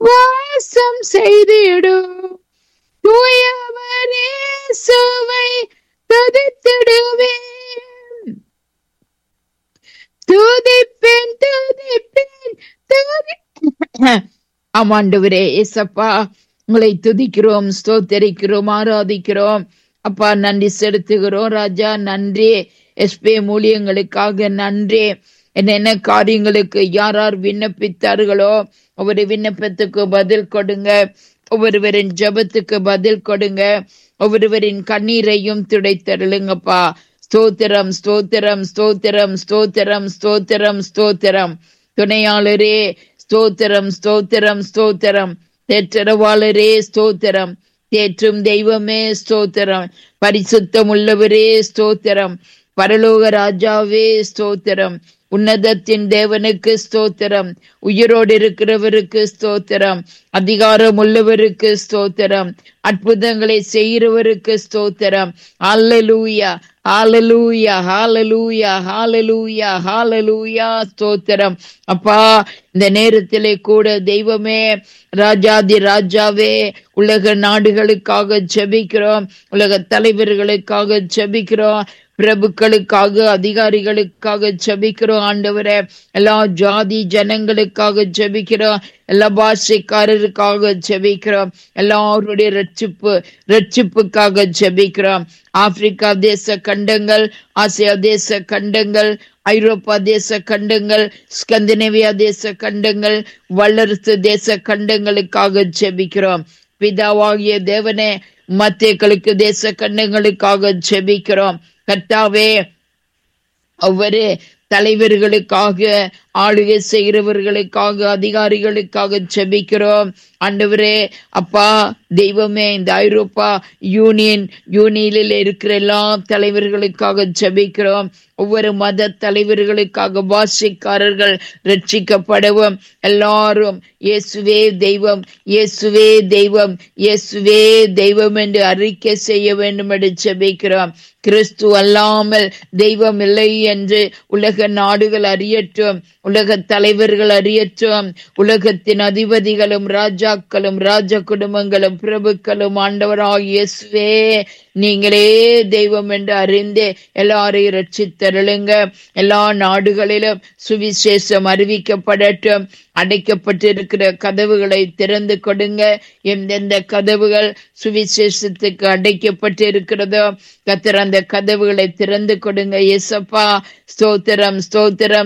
வாசம் செய்திடும் தூயவரே சுவை துதித்திடுவேன் துதிப்பேன் துதிப்பேன் துதி ஆமாண்டவரே ஏசப்பா உங்களை துதிக்கிறோம் ஸ்தோத்தரிக்கிறோம் ஆராதிக்கிறோம் அப்பா நன்றி செலுத்துகிறோம் ராஜா நன்றி எஸ்பே மூலியங்களுக்காக நன்றி என்னென்ன காரியங்களுக்கு யார் யார் விண்ணப்பித்தார்களோ ஒவ்வொரு விண்ணப்பத்துக்கு பதில் கொடுங்க ஒவ்வொருவரின் ஜெபத்துக்கு பதில் கொடுங்க ஒவ்வொருவரின் கண்ணீரையும் துடைத்தருளுங்கப்பா ஸ்தோத்திரம் ஸ்தோத்திரம் ஸ்தோத்திரம் ஸ்தோத்திரம் ஸ்தோத்திரம் ஸ்தோத்திரம் துணையாளரே ஸ்தோத்திரம் ஸ்தோத்திரம் ஸ்தோத்திரம் தேற்றரவாளரே ஸ்தோத்திரம் தேற்றும் தெய்வமே ஸ்தோத்திரம் பரிசுத்தம் உள்ளவரே ஸ்தோத்திரம் பரலோக ராஜாவே ஸ்தோத்திரம் உன்னதத்தின் தேவனுக்கு ஸ்தோத்திரம் உயிரோடு இருக்கிறவருக்கு ஸ்தோத்திரம் அதிகாரம் உள்ளவருக்கு ஸ்தோத்திரம் அற்புதங்களை செய்கிறவருக்கு ஸ்தோத்திரம் ஹalleluya ஹalleluya ஹalleluya ஹalleluya ஹalleluya ஸ்தோத்திரம் அப்பா இந்த நேரத்திலே கூட தெய்வமே ராஜாதி ராஜாவே உலக நாடுகளுக்காக ஜெபிக்கிறோம் உலக தலைவர்களுக்காக ஜெபிக்கிறோம் பிரபுக்களுக்காக அதிகாரிகளுக்காக ஜெபிக்கிறோம் ஆண்டவரே எல்லா ஜாதி ஜனங்களுக்காக ஜெபிக்கிறோம் எல்லா பாஷைக்காரருக்காக ஜெபிக்கிறோம் எல்லாருடைய ரட்சிப்பு ரட்சிப்புக்காக ஜெபிக்கிறோம் ஆப்பிரிக்கா தேச கண்டங்கள் ஆசியா தேச கண்டங்கள் ஐரோப்பா தேச கண்டங்கள் ஸ்கந்தினேவியா தேச கண்டங்கள் வல்லரசு தேச கண்டங்களுக்காக ஜெபிக்கிறோம் பிதாவாகிய தேவனே மத்தியக்களுக்கு தேச கண்டங்களுக்காக ஜெபிக்கிறோம் கர்த்தாவே ஒவ்வொரு தலைவர்களுக்காக ஆளுகை செய்கிறவர்களுக்காக அதிகாரிகளுக்காக ஜெபிக்கிறோம் ஆண்டவரே அப்பா தெய்வமே இந்த ஐரோப்பா யூனியன் யூனியனில் இருக்கிற எல்லா தலைவர்களுக்காக ஜெபிக்கிறோம் ஒவ்வொரு மத தலைவர்களுக்காக பாஷைக்காரர்கள் ரட்சிக்கப்படவும் எல்லாரும் இயேசுவே தெய்வம் இயேசுவே தெய்வம் இயேசுவே தெய்வம் என்று அறிக்கை செய்ய வேண்டும் என்று ஜெபிக்கிறோம் கிறிஸ்து அல்லாமல் தெய்வம் இல்லை என்று உலக நாடுகள் அறியட்டும் உலக தலைவர்கள் அறியட்டும் உலகத்தின் அதிபதிகளும் ராஜாக்களும் ராஜ குடும்பங்களும் பிரபுக்களும் ஆண்டவராக இயேசுவே நீங்களே தெய்வம் என்று அறிந்து எல்லாரையும் ரட்சித்தருளுங்க எல்லா நாடுகளிலும் சுவிசேஷம் அறிவிக்கப்படட்டும் அடைக்கப்பட்டிருக்கிற கதவுகளை திறந்து கொடுங்க எந்தெந்த கதவுகள் சுவிசேஷத்துக்கு அடைக்கப்பட்டு இருக்கிறதோ கத்திர அந்த கதவுகளை திறந்து கொடுங்க இயேசப்பா ஸ்தோத்திரம் ஸ்தோத்திரம்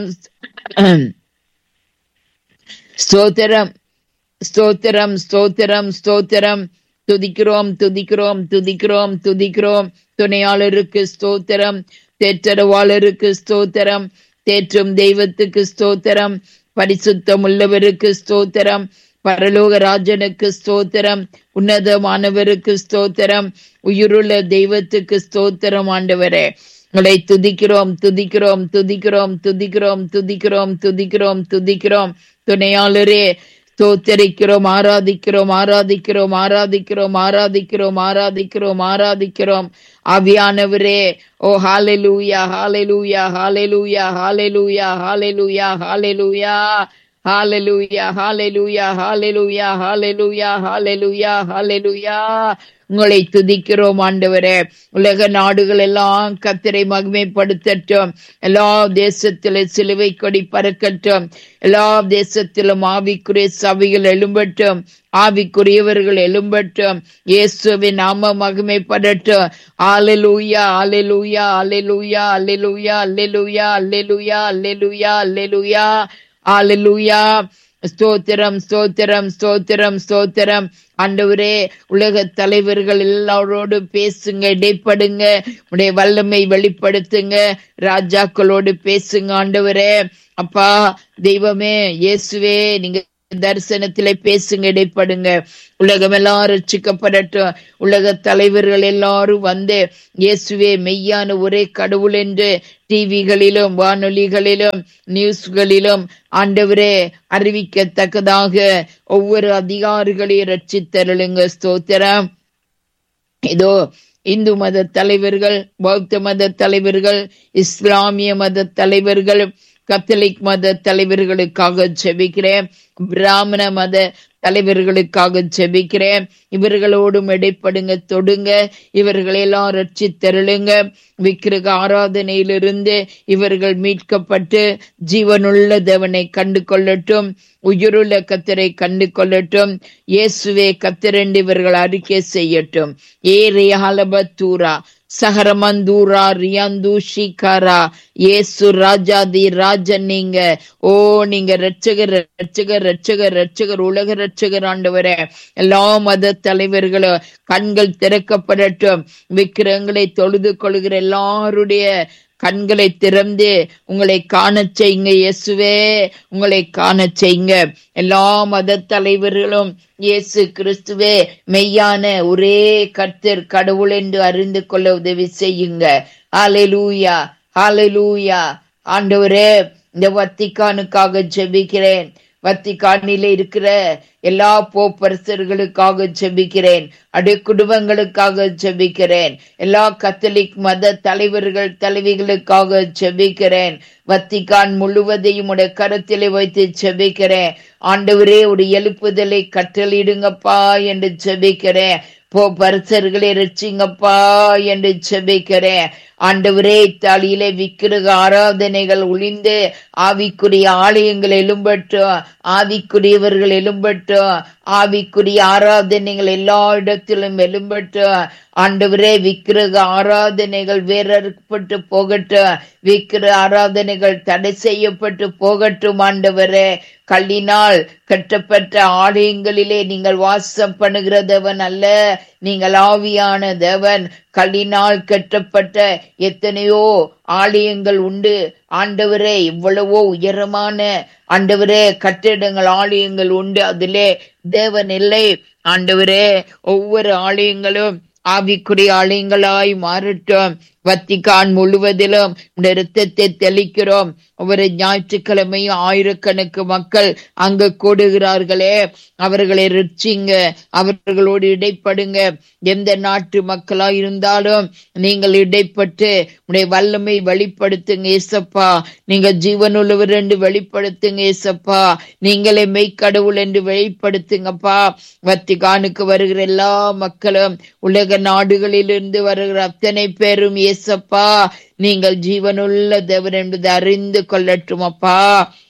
ஸ்தோத்திரம் ஸ்தோத்திரம் ஸ்தோத்திரம் ஸ்தோத்திரம் துதிக்கிறோம் துதிக்கிறோம் துதிக்கிறோம் துதிக்கிறோம் துணையாளருக்கு ஸ்தோத்திரம் தேற்றரவாளருக்கு ஸ்தோத்திரம் தேற்றும் தெய்வத்துக்கு ஸ்தோத்திரம் பரிசுத்தம் உள்ளவருக்கு ஸ்தோத்திரம் பரலோக ராஜனுக்கு ஸ்தோத்திரம் உன்னதமானவருக்கு ஸ்தோத்திரம் உயிருள்ள தெய்வத்துக்கு ஸ்தோத்திரம் ஆண்டவரே உங்களை துதிக்கிறோம் துதிக்கிறோம் துதிக்கிறோம் துதிக்கிறோம் துதிக்கிறோம் துதிக்கிறோம் துதிக்கிறோம் துணையாளரே ஸ்தோத்தரிக்கிறோம் ஆராதிக்கிறோம் ஆராதிக்கிறோம் ஆராதிக்கிறோம் ஆராதிக்கிறோம் ஆராதிக்கிறோம் ஆராதிக்கிறோம் ஆவியானவரே ஓ hallelujah hallelujah hallelujah hallelujah hallelujah hallelujah hallelujah hallelujah hallelujah hallelujah hallelujah hallelujah உங்களை துதிக்கிறோம் ஆண்டவரே உலக நாடுகள் எல்லாம் கத்திரை மகிமைப்படுத்தட்டும் எல்லா தேசத்திலும் சிலுவை கொடி பறக்கட்டும் எல்லா தேசத்திலும் ஆவிக்குரிய சபைகள் எழும்பட்டும் ஆவிக்குரியவர்கள் எழும்பட்டும் இயேசுவின் நாம மகிமைப்படட்டும் hallelujah hallelujah hallelujah hallelujah hallelujah hallelujah hallelujah hallelujah hallelujah ஸ்தோத்திரம் ஸ்தோத்திரம் ஸ்தோத்திரம் ஸ்தோத்திரம் ஆண்டவரே உலக தலைவர்கள் எல்லாரோடு பேசுங்க இடைப்படுங்க உடைய வல்லமை வெளிப்படுத்துங்க ராஜாக்களோடு பேசுங்க ஆண்டவரே அப்பா தெய்வமே இயேசுவே நீங்க தரிசனத்திலே பேசுங்க இடைப்படுங்க உலகம் எல்லாம் ரட்சிக்கப்படட்டும் உலக தலைவர்கள் எல்லாரும் வந்து இயேசுவே மெய்யான ஒரே கடவுள் என்று டிவிகளிலும் வானொலிகளிலும் நியூஸ்களிலும் ஆண்டவரே அறிவிக்கத்தக்கதாக ஒவ்வொரு அதிகாரிகளையும் ரட்சித்தருளுங்க ஸ்தோத்திரம் இதோ இந்து மத தலைவர்கள் பௌத்த மத தலைவர்கள் இஸ்லாமிய மத தலைவர்கள் கத்தலிக் மத தலைவர்களுக்காக ஜெபிக்கிறேன் பிராமண மத தலைவர்களுக்காக ஜெபிக்கிறேன் இவர்களோடும் இடைப்படுங்க தொடுங்க இவர்களை எல்லாம் ரட்சித்தருளுங்க விக்கிரக ஆராதனையிலிருந்து இவர்கள் மீட்கப்பட்டு ஜீவனுள்ள தேவனை கண்டு கொள்ளட்டும் உயிருள்ள கத்தரை கண்டு கொள்ளட்டும் இயேசுவே கத்தரெண்டு இவர்கள் அறிக்கை செய்யட்டும் ஏ ரியாலபத்தூரா சஹரமந்தூரா ரியாந்து ஷிகாரா ஏசு ராஜாதி ராஜன் நீங்க ஓ நீங்க ரட்சகர் ரட்சகர் ரட்சகர் ரட்சகர் உலக ரட்சகர் ஆண்டவரே எல்லா மத தலைவர்களும் கண்கள் திறக்கப்படட்டும் விக்கிரங்களை தொழுது கொள்கிற எல்லாருடைய கண்களை திறந்து உங்களை காணச் செய்யுங்க இயேசுவே உங்களை காணச் செய்யுங்க எல்லா மத தலைவர்களும் இயேசு கிறிஸ்துவே மெய்யான ஒரே கர்த்தர் கடவுள் என்று அறிந்து கொள்ள உதவி செய்யுங்க ஹalleluya ஹalleluya ஆண்டவரே இந்த வத்திக்கானுக்காக ஜெபிக்கிறேன் வத்திக்கானில இருக்கிற எல்லா போப்பரசர்களுக்காக ஜெபிக்கிறேன் அடைய குடும்பங்களுக்காக ஜெபிக்கிறேன் எல்லா கத்தலிக் மத தலைவர்கள் தலைவிகளுக்காக ஜெபிக்கிறேன் வத்திக்கான் முழுவதையும் உடைய கரத்திலே வைத்து ஜெபிக்கிறேன் ஆண்டவரே உடைய எழுப்புதலை கட்டளிடுங்கப்பா என்று ஜெபிக்கிறேன் போ பரிசர்களை ரட்சிங்கப்பா என்று ஜெபிக்கிறேன் ஆண்டவரே இத்தாலியிலே விக்கிரக ஆராதனைகள் ஒளிந்து ஆவிக்குரிய ஆலயங்கள் எழும்பட்டும் ஆவிக்குரியவர்கள் எழும்பட்டும் ஆவிக்குரிய ஆராதனைகள் எல்லா இடத்திலும் எழும்பட்டும் ஆண்டவரே விக்கிரக ஆராதனைகள் வேறறுப்பட்டு போகட்டும் விக்கிர ஆராதனைகள் தடை செய்யப்பட்டு போகட்டும் ஆண்டவரே கல்லினால் கட்டப்பட்ட ஆலயங்களிலே நீங்கள் வாசம் பண்ணுகிற தேவன் அல்ல நீங்கள் ஆவியான தேவன் கல்லினால் கட்டப்பட்ட எத்தனையோ ஆலயங்கள் உண்டு ஆண்டவரே இவ்வளவோ உயரமான ஆண்டவரே கட்டிடங்கள் ஆலயங்கள் உண்டு அதிலே தேவன் இல்லை ஆண்டவரே ஒவ்வொரு ஆலயங்களும் ஆவிக்குரிய ஆலயங்களாய் மாறட்டும் வத்திகான் முழுவதிலும் இந்த இரத்தத்தை தெளிக்கிறோம் ஒவ்வொரு ஞாயிற்றுக்கிழமையும் ஆயிரக்கணக்கு மக்கள் அங்க கூடுகிறார்களே அவர்களை ரிச்சிங்க அவர்களோடு இடைப்படுங்க எந்த நாட்டு மக்களா இருந்தாலும் நீங்கள் இடைப்பட்டு உடைய வல்லமை வெளிப்படுத்துங்க ஏசப்பா நீங்க ஜீவனுள்ளவர் என்று வெளிப்படுத்துங்க ஏசப்பா நீங்களே மெய்க்கடவுள் என்று வெளிப்படுத்துங்கப்பா வத்திகானுக்கு வருகிற எல்லா மக்களும் உலக நாடுகளிலிருந்து வருகிற அத்தனை பேரும் ஏசப்பா நீங்கள் ஜீவனுள்ள தேவன் என்பதை அறிந்து கொள்ளட்டும் அப்பா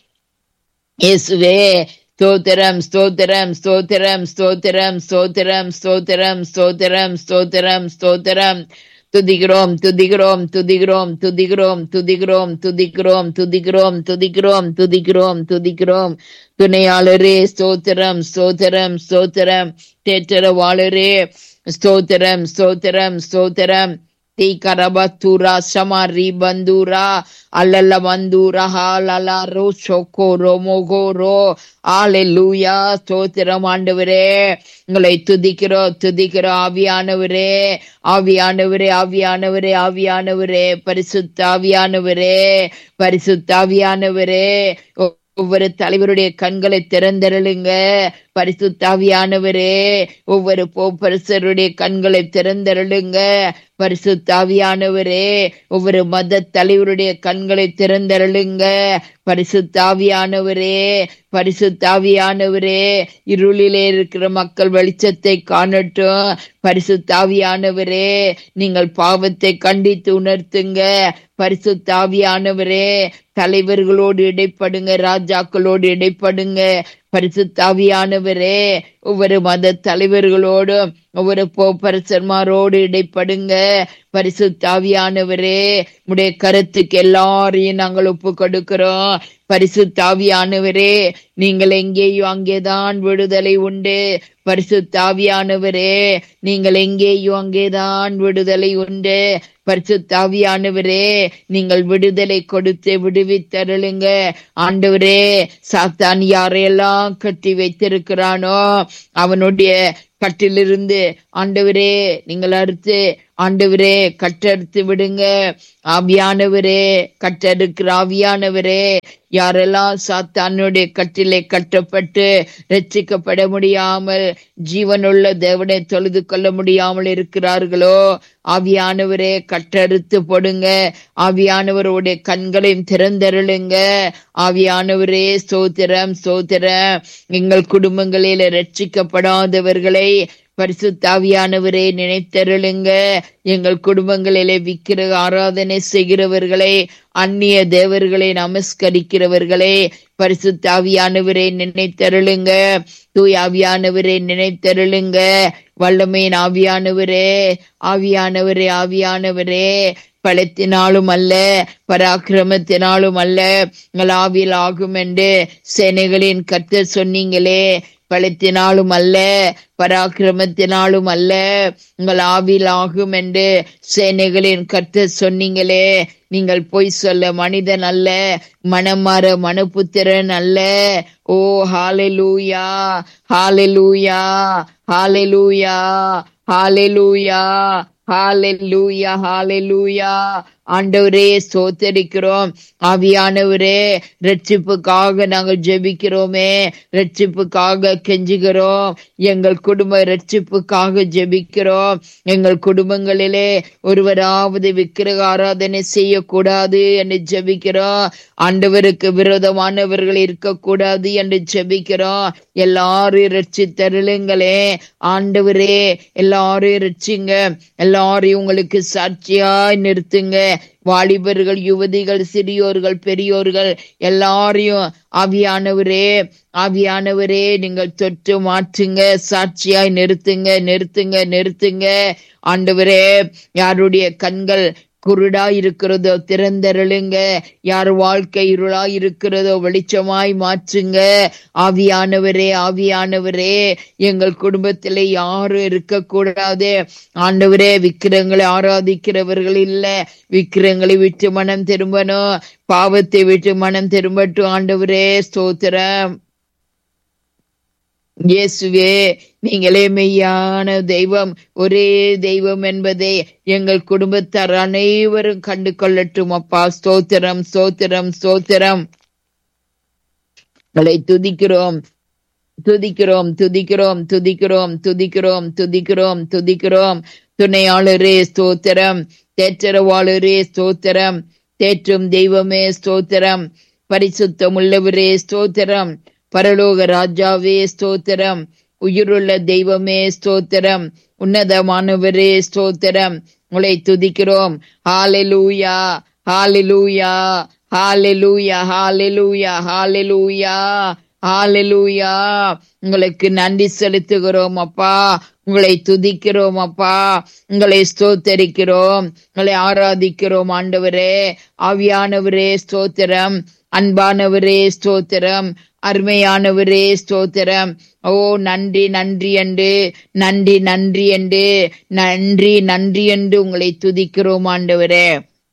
இயேசுவே ஸ்தோத்திரம் ஸ்தோத்திரம் ஸ்தோத்திரம் ஸ்தோத்திரம் ஸ்தோத்திரம் ஸ்தோத்திரம் ஸ்தோத்திரம் ஸ்தோத்திரம் ஸ்தோத்திரம் துதிக்கிறோம் துதிக்கிறோம் துதிக்கிறோம் துதிக்கிறோம் துதிக்கிறோம் துதிக்கிறோம் துதிக்கிறோம் துதிக்கிறோம் துதிக்கிறோம் துதிக்கிறோம் துணையாளரே ஸ்தோத்திரம் ஸ்தோத்திரம் ஸ்தோத்திரம் தேற்றரவாளரே ஸ்தோத்திரம் ஸ்தோத்திரம் ஸ்தோத்திரம் தி கரபத்தூரா சமாரி பந்தூரா அல்லல்ல பந்தூரா ஹாலலா ரோ சொக்கோ ரோமோகோ ரோ ஆலெல்லூயா ஸ்தோத்திரம் ஆண்டவரே உங்களை துதிக்கிறோம் துதிக்கிறோம் ஆவியானவரே ஆவியானவரே ஆவியானவரே ஆவியானவரே பரிசுத்த ஆவியானவரே பரிசுத்த ஆவியானவரே ஒவ்வொரு தலைவருடைய கண்களை திறந்தருளுங்க பரிசுத்தாவியானவரே ஒவ்வொரு போப்பரசருடைய கண்களை திறந்தருளுங்க பரிசுத்தாவியானவரே ஒவ்வொரு மத தலைவருடைய கண்களை திறந்தருளுங்க பரிசுத்தாவியானவரே பரிசுத்தாவியானவரே இருளிலே இருக்கிற மக்கள் வெளிச்சத்தை காணட்டும் பரிசுத்தாவியானவரே நீங்கள் பாவத்தை கண்டித்து உணர்த்துங்க பரிசுத்தாவியானவரே தலைவர்களோடு இடைப்படுங்க ராஜாக்களோடு இடைப்படுங்க பரிசுத்தாவியானவரே ஒவ்வொரு மத தலைவர்களோடும் ஒவ்வொரு போப்பரசன்மாரோடு இடைப்படுங்க பரிசுத்தாவியானவரே உடைய கருத்துக்கு எல்லாரையும் நாங்கள் ஒப்பு கொடுக்கிறோம் பரிசுத்தாவியானவரே நீங்கள் எங்கேயும் அங்கேதான் விடுதலை உண்டு பரிசுத்தாவியானவரே நீங்கள் எங்கேயும் அங்கேதான் விடுதலை உண்டு பரிசுத்தாவியானவரே நீங்கள் விடுதலை கொடுத்து விடுவித்தருளுங்க ஆண்டவரே சாத்தான் யாரையெல்லாம் கட்டி வைத்திருக்கிறானோ அவனுடைய கட்டிலிருந்து ஆண்டவரே நீங்கள் அறுத்து ஆண்டவரே கட்டெடுத்து விடுங்க ஆவியானவரே கட்டெடுக்கிற ஆவியானவரே யாரெல்லாம் சாத்தானுடைய கட்டிலே கட்டப்பட்டு ரட்சிக்கப்பட முடியாமல் ஜீவனுள்ள தேவனை தொழுது கொள்ள முடியாமல் இருக்கிறார்களோ ஆவியானவரே கட்டறுத்து போடுங்க ஆவியானவருடைய கண்களையும் திறந்தருளுங்க ஆவியானவரே ஸ்தோத்திரம் ஸ்தோத்திரம் எங்கள் குடும்பங்களில் ரட்சிக்கப்படாதவர்களை பரிசுத்தாவியானவரே நினைத்தருளுங்க எங்கள் குடும்பங்களிலே விக்கிர ஆராதனை செய்கிறவர்களை அந்நிய தேவர்களை நமஸ்கரிக்கிறவர்களே பரிசுத்தாவியானவரே நினைத்தருளுங்க தூய் ஆவியானவரே நினைத்தருளுங்க வல்லமையின் ஆவியானவரே ஆவியானவரே ஆவியானவரே பலத்தினாலும் அல்ல பராக்கிரமத்தினாலும் அல்ல உங்கள் ஆவியில் ஆகும் என்று சேனைகளின் கர்த்தர் சொன்னீங்களே பலத்தினாலும் அல்ல பராக்கிரமத்தினாலும் அல்ல உங்கள் ஆவில் ஆகும் என்று சேனைகளின் கர்த்தர் சொன்னீங்களே நீங்கள் பொய் சொல்ல மனிதன் அல்ல மனமாற மனப்புத்திரன் அல்ல ஓ hallelujah hallelujah hallelujah hallelujah hallelujah hallelujah ஆண்டவரே சோத்தரிக்கிறோம் ஆவியானவரே ரட்சிப்புக்காக நாங்கள் ஜெபிக்கிறோமே ரட்சிப்புக்காக கெஞ்சுகிறோம் எங்கள் குடும்ப ரட்சிப்புக்காக ஜெபிக்கிறோம் எங்கள் குடும்பங்களிலே ஒருவராவது விக்கிரக ஆராதனை செய்யக்கூடாது என்று ஜெபிக்கிறோம் ஆண்டவருக்கு விரோதமானவர்கள் இருக்கக்கூடாது என்று ஜெபிக்கிறோம் எல்லாரும் ரட்சித்தருளுங்களே ஆண்டவரே எல்லாரையும் ரட்சிங்க எல்லாரையும் உங்களுக்கு சாட்சியாய் நிறுத்துங்க வாலிபர்கள் யுவதிகள் சிறியோர்கள் பெரியோர்கள் எல்லாரையும் ஆவியானவரே ஆவியானவரே நீங்கள் தொட்டு மாற்றுங்க சாட்சியாய் நிறுத்துங்க நிறுத்துங்க நிறுத்துங்க ஆண்டவரே யாருடைய கண்கள் குருடா இருக்கிறதோ திறந்தருளுங்க யார் வாழ்க்கை இருளா இருக்கிறதோ வெளிச்சமாய் மாற்றுங்க ஆவியானவரே ஆவியானவரே எங்கள் குடும்பத்திலே யாரும் இருக்கக்கூடாது ஆண்டவரே விக்கிரங்களை ஆராதிக்கிறவர்கள் இல்ல விக்கிரங்களை விட்டு மனம் திரும்பணும் பாவத்தை விட்டு மனம் திரும்பட்டும் ஆண்டவரே ஸ்தோத்திரம் இயேசுவே நீங்களே மெய்யான தெய்வம் ஒரே தெய்வம் என்பதை எங்கள் குடும்பத்தார் அனைவரும் கண்டு கொள்ளட்டும் அப்பா ஸ்தோத்திரம் ஸ்தோத்திரம் ஸ்தோத்திரம் உங்களை துதிக்கிறோம் துதிக்கிறோம் துதிக்கிறோம் துதிக்கிறோம் துதிக்கிறோம் துதிக்கிறோம் துதிக்கிறோம் துணையாளரே ஸ்தோத்திரம் தேற்றரவாளரே ஸ்தோத்திரம் தேற்றும் தெய்வமே ஸ்தோத்திரம் பரிசுத்தம் உள்ளவரே ஸ்தோத்திரம் பரலோக ராஜாவே ஸ்தோத்திரம் உயிருள்ள தெய்வமே ஸ்தோத்திரம் உன்னதமானவரே ஸ்தோத்திரம் உங்களை துதிக்கிறோம் hallelujah hallelujah hallelujah hallelujah hallelujah hallelujah உங்களுக்கு நன்றி செலுத்துகிறோம் அப்பா உங்களை துதிக்கிறோம் அப்பா உங்களை ஸ்தோத்தரிக்கிறோம் உங்களை ஆராதிக்கிறோம் ஆண்டவரே ஆவியானவரே ஸ்தோத்திரம் அன்பானவரே ஸ்தோத்திரம் அருமையானவரே ஸ்தோத்திரம் ஓ நன்றி நன்றி என்று நன்றி நன்றி என்று நன்றி நன்றி என்று உங்களை துதிக்கிறோம் ஆண்டவரே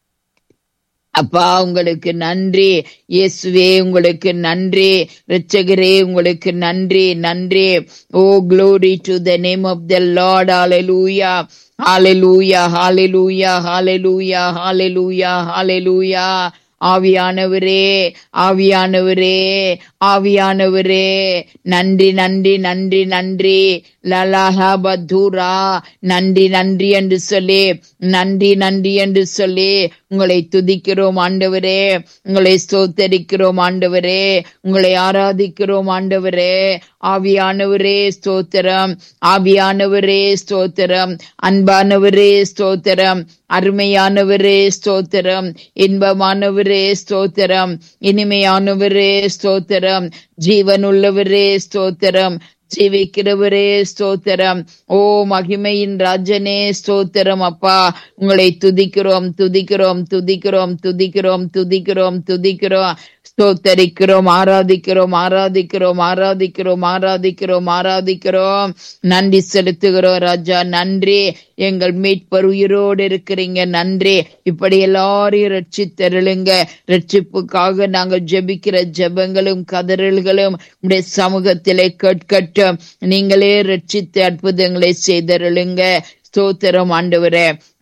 அப்பா உங்களுக்கு நன்றி இயேசுவே உங்களுக்கு நன்றி ரட்சகரே உங்களுக்கு நன்றி நன்றி ஓ glory to the name of the Lord hallelujah hallelujah hallelujah hallelujah hallelujah hallelujah ஆவியானவரே ஆவியானவரே ஆவியானவரே நன்றி நன்றி நன்றி நன்றி லலஹபதூரா நன்றி நன்றி என்று சொல்லி நன்றி நன்றி என்று சொல்லி உங்களை துதிக்கிறோம் ஆண்டவரே உங்களை ஸ்தோத்தரிக்கிறோம் ஆண்டவரே உங்களை ஆராதிக்கிறோம் ஆண்டவரே ஆவியானவரே ஸ்தோத்திரம் ஆவியானவரே ஸ்தோத்திரம் அன்பானவரே ஸ்தோத்திரம் அருமையானவரே ஸ்தோத்திரம் இன்பமானவரே ஸ்தோத்திரம் இனிமையானவரே ஸ்தோத்திரம் ஜீவனுள்ளவரே ஸ்தோத்திரம் ஜீவிக்கிறவரே ஸ்தோத்திரம் ஓ மகிமையின் ராஜனே ஸ்தோத்திரம் அப்பா உங்களை துதிக்கிறோம் துதிக்கிறோம் துதிக்கிறோம் துதிக்கிறோம் துதிக்கிறோம் துதிக்கிறோம் ஸ்தோத்தரிக்கிறோம் ஆராதிக்கிறோம் ஆராதிக்கிறோம் ஆராதிக்கிறோம் ஆராதிக்கிறோம் ஆராதிக்கிறோம் நன்றி செலுத்துகிறோம் ராஜா நன்றி எங்கள் மீட்பர் உயிரோடு இருக்கிறீங்க நன்றி இப்படி எல்லாரையும் ரட்சித்தருளுங்க ரட்சிப்புக்காக நாங்கள் ஜெபிக்கிற ஜெபங்களும் கதறல்களும் உடைய சமூகத்திலே கேட்கட்டும் நீங்களே ரட்சித்து அற்புதங்களை செய்தருளுங்க ஸ்தோத்திரம் ஆண்டவரே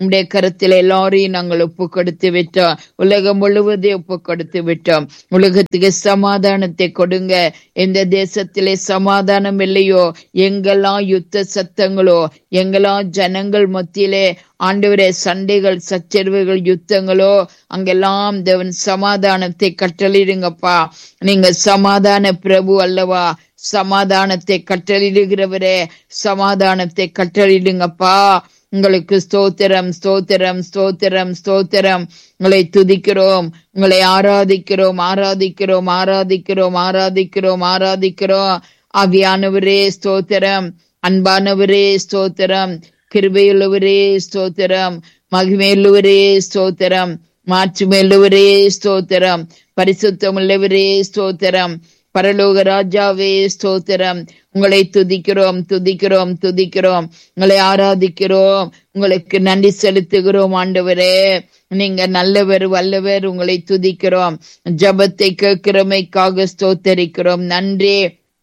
உடைய கருத்தில் எல்லாரையும் நாங்கள் ஒப்பு கொடுத்து விட்டோம் உலகம் முழுவதையும் ஒப்பு கொடுத்து விட்டோம் உலகத்துக்கு சமாதானத்தை கொடுங்க எந்த தேசத்திலே சமாதானம் இல்லையோ எங்கெல்லாம் யுத்த சத்தங்களோ எங்கெல்லாம் ஜனங்கள் மத்தியிலே ஆண்டவரே சண்டைகள் சச்சரவுகள் யுத்தங்களோ அங்கெல்லாம் தேவன் சமாதானத்தை கட்டளிடுங்கப்பா நீங்க சமாதான பிரபு அல்லவா சமாதானத்தை கட்டளிடுகிறவரே சமாதானத்தை கட்டளிடுங்கப்பா உங்களுக்கு ஸ்தோத்திரம் ஸ்தோத்திரம் ஸ்தோத்திரம் ஸ்தோத்திரம் உங்களை துதிக்கிறோம் உங்களை ஆராதிக்கிறோம் ஆராதிக்கிறோம் ஆராதிக்கிறோம் ஆராதிக்கிறோம் ஆராதிக்கிறோம் ஆவியானவரே ஸ்தோத்திரம் அன்பானவரே ஸ்தோத்திரம் கிருபையுள்ளவரே ஸ்தோத்திரம் மகிமையுள்ளவரே ஸ்தோத்திரம் மாற்றுமையுள்ளவரே ஸ்தோத்திரம் பரிசுத்தமுள்ளவரே ஸ்தோத்திரம் பரலோக ராஜாவே ஸ்தோத்திரம் உங்களை துதிக்கிறோம் துதிக்கிறோம் துதிக்கிறோம் உங்களை ஆராதிக்கிறோம் உங்களுக்கு நன்றி செலுத்துகிறோம் ஆண்டவரே நீங்க நல்லவர் வல்லவர் உங்களை துதிக்கிறோம் ஜபத்தை கேட்கிறமைக்காக ஸ்தோத்தரிக்கிறோம் நன்றி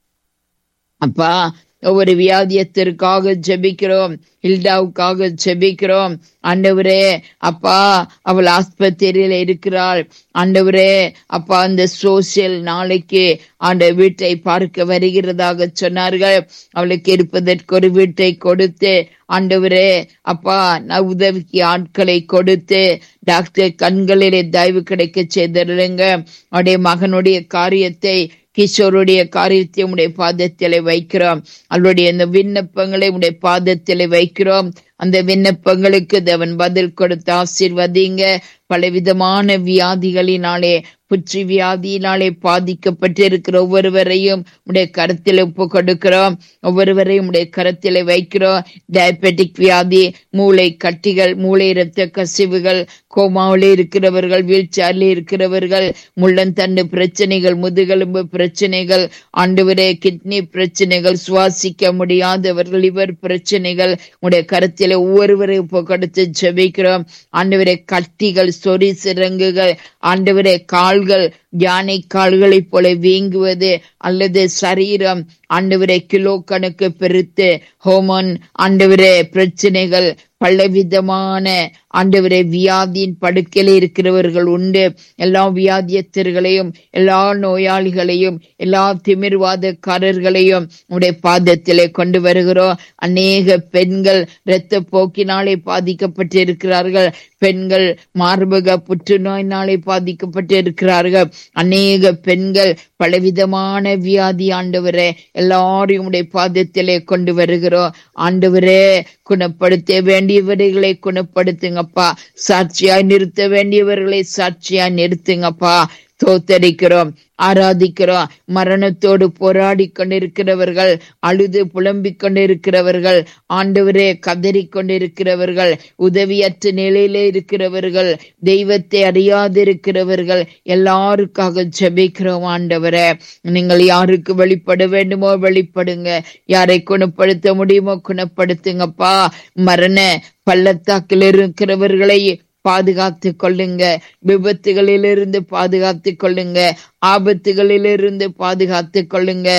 அப்பா ஒவ்வொரு வியாதியத்திற்காக ஜெபிக்கிறோம் ஹில்டாவுக்காக ஜெபிக்கிறோம் ஆண்டவரே அப்பா அவள் ஆஸ்பத்திரியில இருக்கிறாள் ஆண்டவரே அப்பா அந்த சோசியல் நாளைக்கு ஆண்ட வீட்டை பார்க்க வருகிறதாக சொன்னார்கள் அவளுக்கு இருப்பதற்கு ஒரு வீட்டை கொடுத்து ஆண்டவரே அப்பா நான் உதவிக்கு ஆட்களை கொடுத்து டாக்டர் கண்களிலே தயவு கிடைக்க செய்திருங்க அவருடைய மகனுடைய காரியத்தை கிஷோருடைய காரியத்தை உடைய பாதத்திலே வைக்கிறோம் அவருடைய அந்த விண்ணப்பங்களை உடைய பாதத்திலே வைக்கிறோம் அந்த விண்ணப்பங்களுக்கு தேவன் பதில் கொடுத்து ஆசீர்வதிங்க பலவிதமான வியாதிகளினாலே புற்று வியாதியினாலே பாதிக்கப்பட்டு இருக்கிற ஒவ்வொருவரையும் உடைய கருத்தில் ஒப்பு கொடுக்கிறோம் ஒவ்வொருவரையும் உடைய கருத்தில் வைக்கிறோம் டயபெட்டிக் வியாதி மூளை கட்டிகள் மூளை இரத்த கசிவுகள் கோமாவில் இருக்கிறவர்கள் வீல் சேர்ல இருக்கிறவர்கள் முள்ளந்தண்டு பிரச்சனைகள் முதுகெலும்பு பிரச்சனைகள் ஆண்டுவரே கிட்னி பிரச்சனைகள் சுவாசிக்க முடியாதவர்கள் இவர் பிரச்சனைகள் உடைய கருத்தில் ஒவ்வொருவரையும் ஒப்பு கொடுத்து ஜெபிக்கிறோம் ஆண்டவரே கட்டிகள் சொறி சிறங்குகள் ஆண்டவரே கால்கள் யானை கால்களைப் போல வீங்குவது அல்லது சரீரம் ஆண்டவரே கிலோ கணக்கு பெருத்து ஹோமோன் ஆண்டவரே பிரச்சனைகள் பலவிதமான ஆண்டவரே வியாதியின் படுக்கையில இருக்கிறவர்கள் உண்டு எல்லா வியாதியத்தர்களையும் எல்லா நோயாளிகளையும் எல்லா திமிர்வாதக்காரர்களையும் உடைய பாதத்திலே கொண்டு வருகிறோம் அநேக பெண்கள் இரத்த போக்கினாலே பாதிக்கப்பட்டு இருக்கிறார்கள் பெண்கள் மார்பக புற்றுநோயினாலே பாதிக்கப்பட்டு இருக்கிறார்கள் அநேக பெண்கள் பலவிதமான வியாதி ஆண்டவரே எல்லாரையும் உடைய பாதத்திலே கொண்டு வருகிறோம் ஆண்டவரே குணப்படுத்த வேண்டியவர்களை குணப்படுத்துங்கப்பா சாட்சியாய் நிறுத்த வேண்டியவர்களை சாட்சியாய் நிறுத்துங்கப்பா தோத்தரிக்கிறோம் ஆராதிக்கிறோம் மரணத்தோடு போராடி கொண்டிருக்கிறவர்கள் அழுது புலம்பிக் கொண்டிருக்கிறவர்கள் ஆண்டவரே கதறி கொண்டிருக்கிறவர்கள் உதவியற்ற நிலையிலே இருக்கிறவர்கள் தெய்வத்தை அறியாதிருக்கிறவர்கள் எல்லாருக்காக ஜெபிக்கிறோம் ஆண்டவரே நீங்கள் யாருக்கு வெளிப்பட வேண்டுமோ வெளிப்படுங்க யாரை குணப்படுத்த முடியுமோ குணப்படுத்துங்கப்பா மரண பள்ளத்தாக்கில் இருக்கிறவர்களை பாதுகாத்து கொள்ளுங்க விபத்துகளிலிருந்து பாதுகாத்து கொள்ளுங்க ஆபத்துகளிலிருந்து பாதுகாத்து கொள்ளுங்க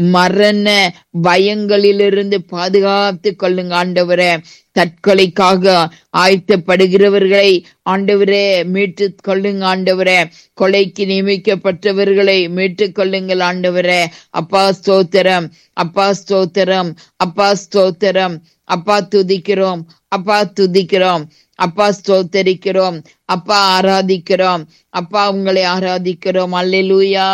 மரண பயங்களிலிருந்து பாதுகாத்து கொள்ளுங்க ஆண்டவரே தற்கொலைக்காக ஆயத்தப்படுகிறவர்களை ஆண்டவரே மீட்டு கொள்ளுங்க ஆண்டவரே கொலைக்கு நியமிக்கப்பட்டவர்களை மீட்டு கொள்ளுங்கள் ஆண்டவரே அப்பா ஸ்தோத்திரம் அப்பா ஸ்தோத்திரம் அப்பா ஸ்தோத்திரம் அப்பா துதிக்கிறோம் அப்பா துதிக்கிறோம் அப்பா ஸ்தோத்தரிக்கிறோம் அப்பா ஆராதிக்கிறோம் அப்பா உங்களை ஆராதிக்கிறோம் அல்லேலூயா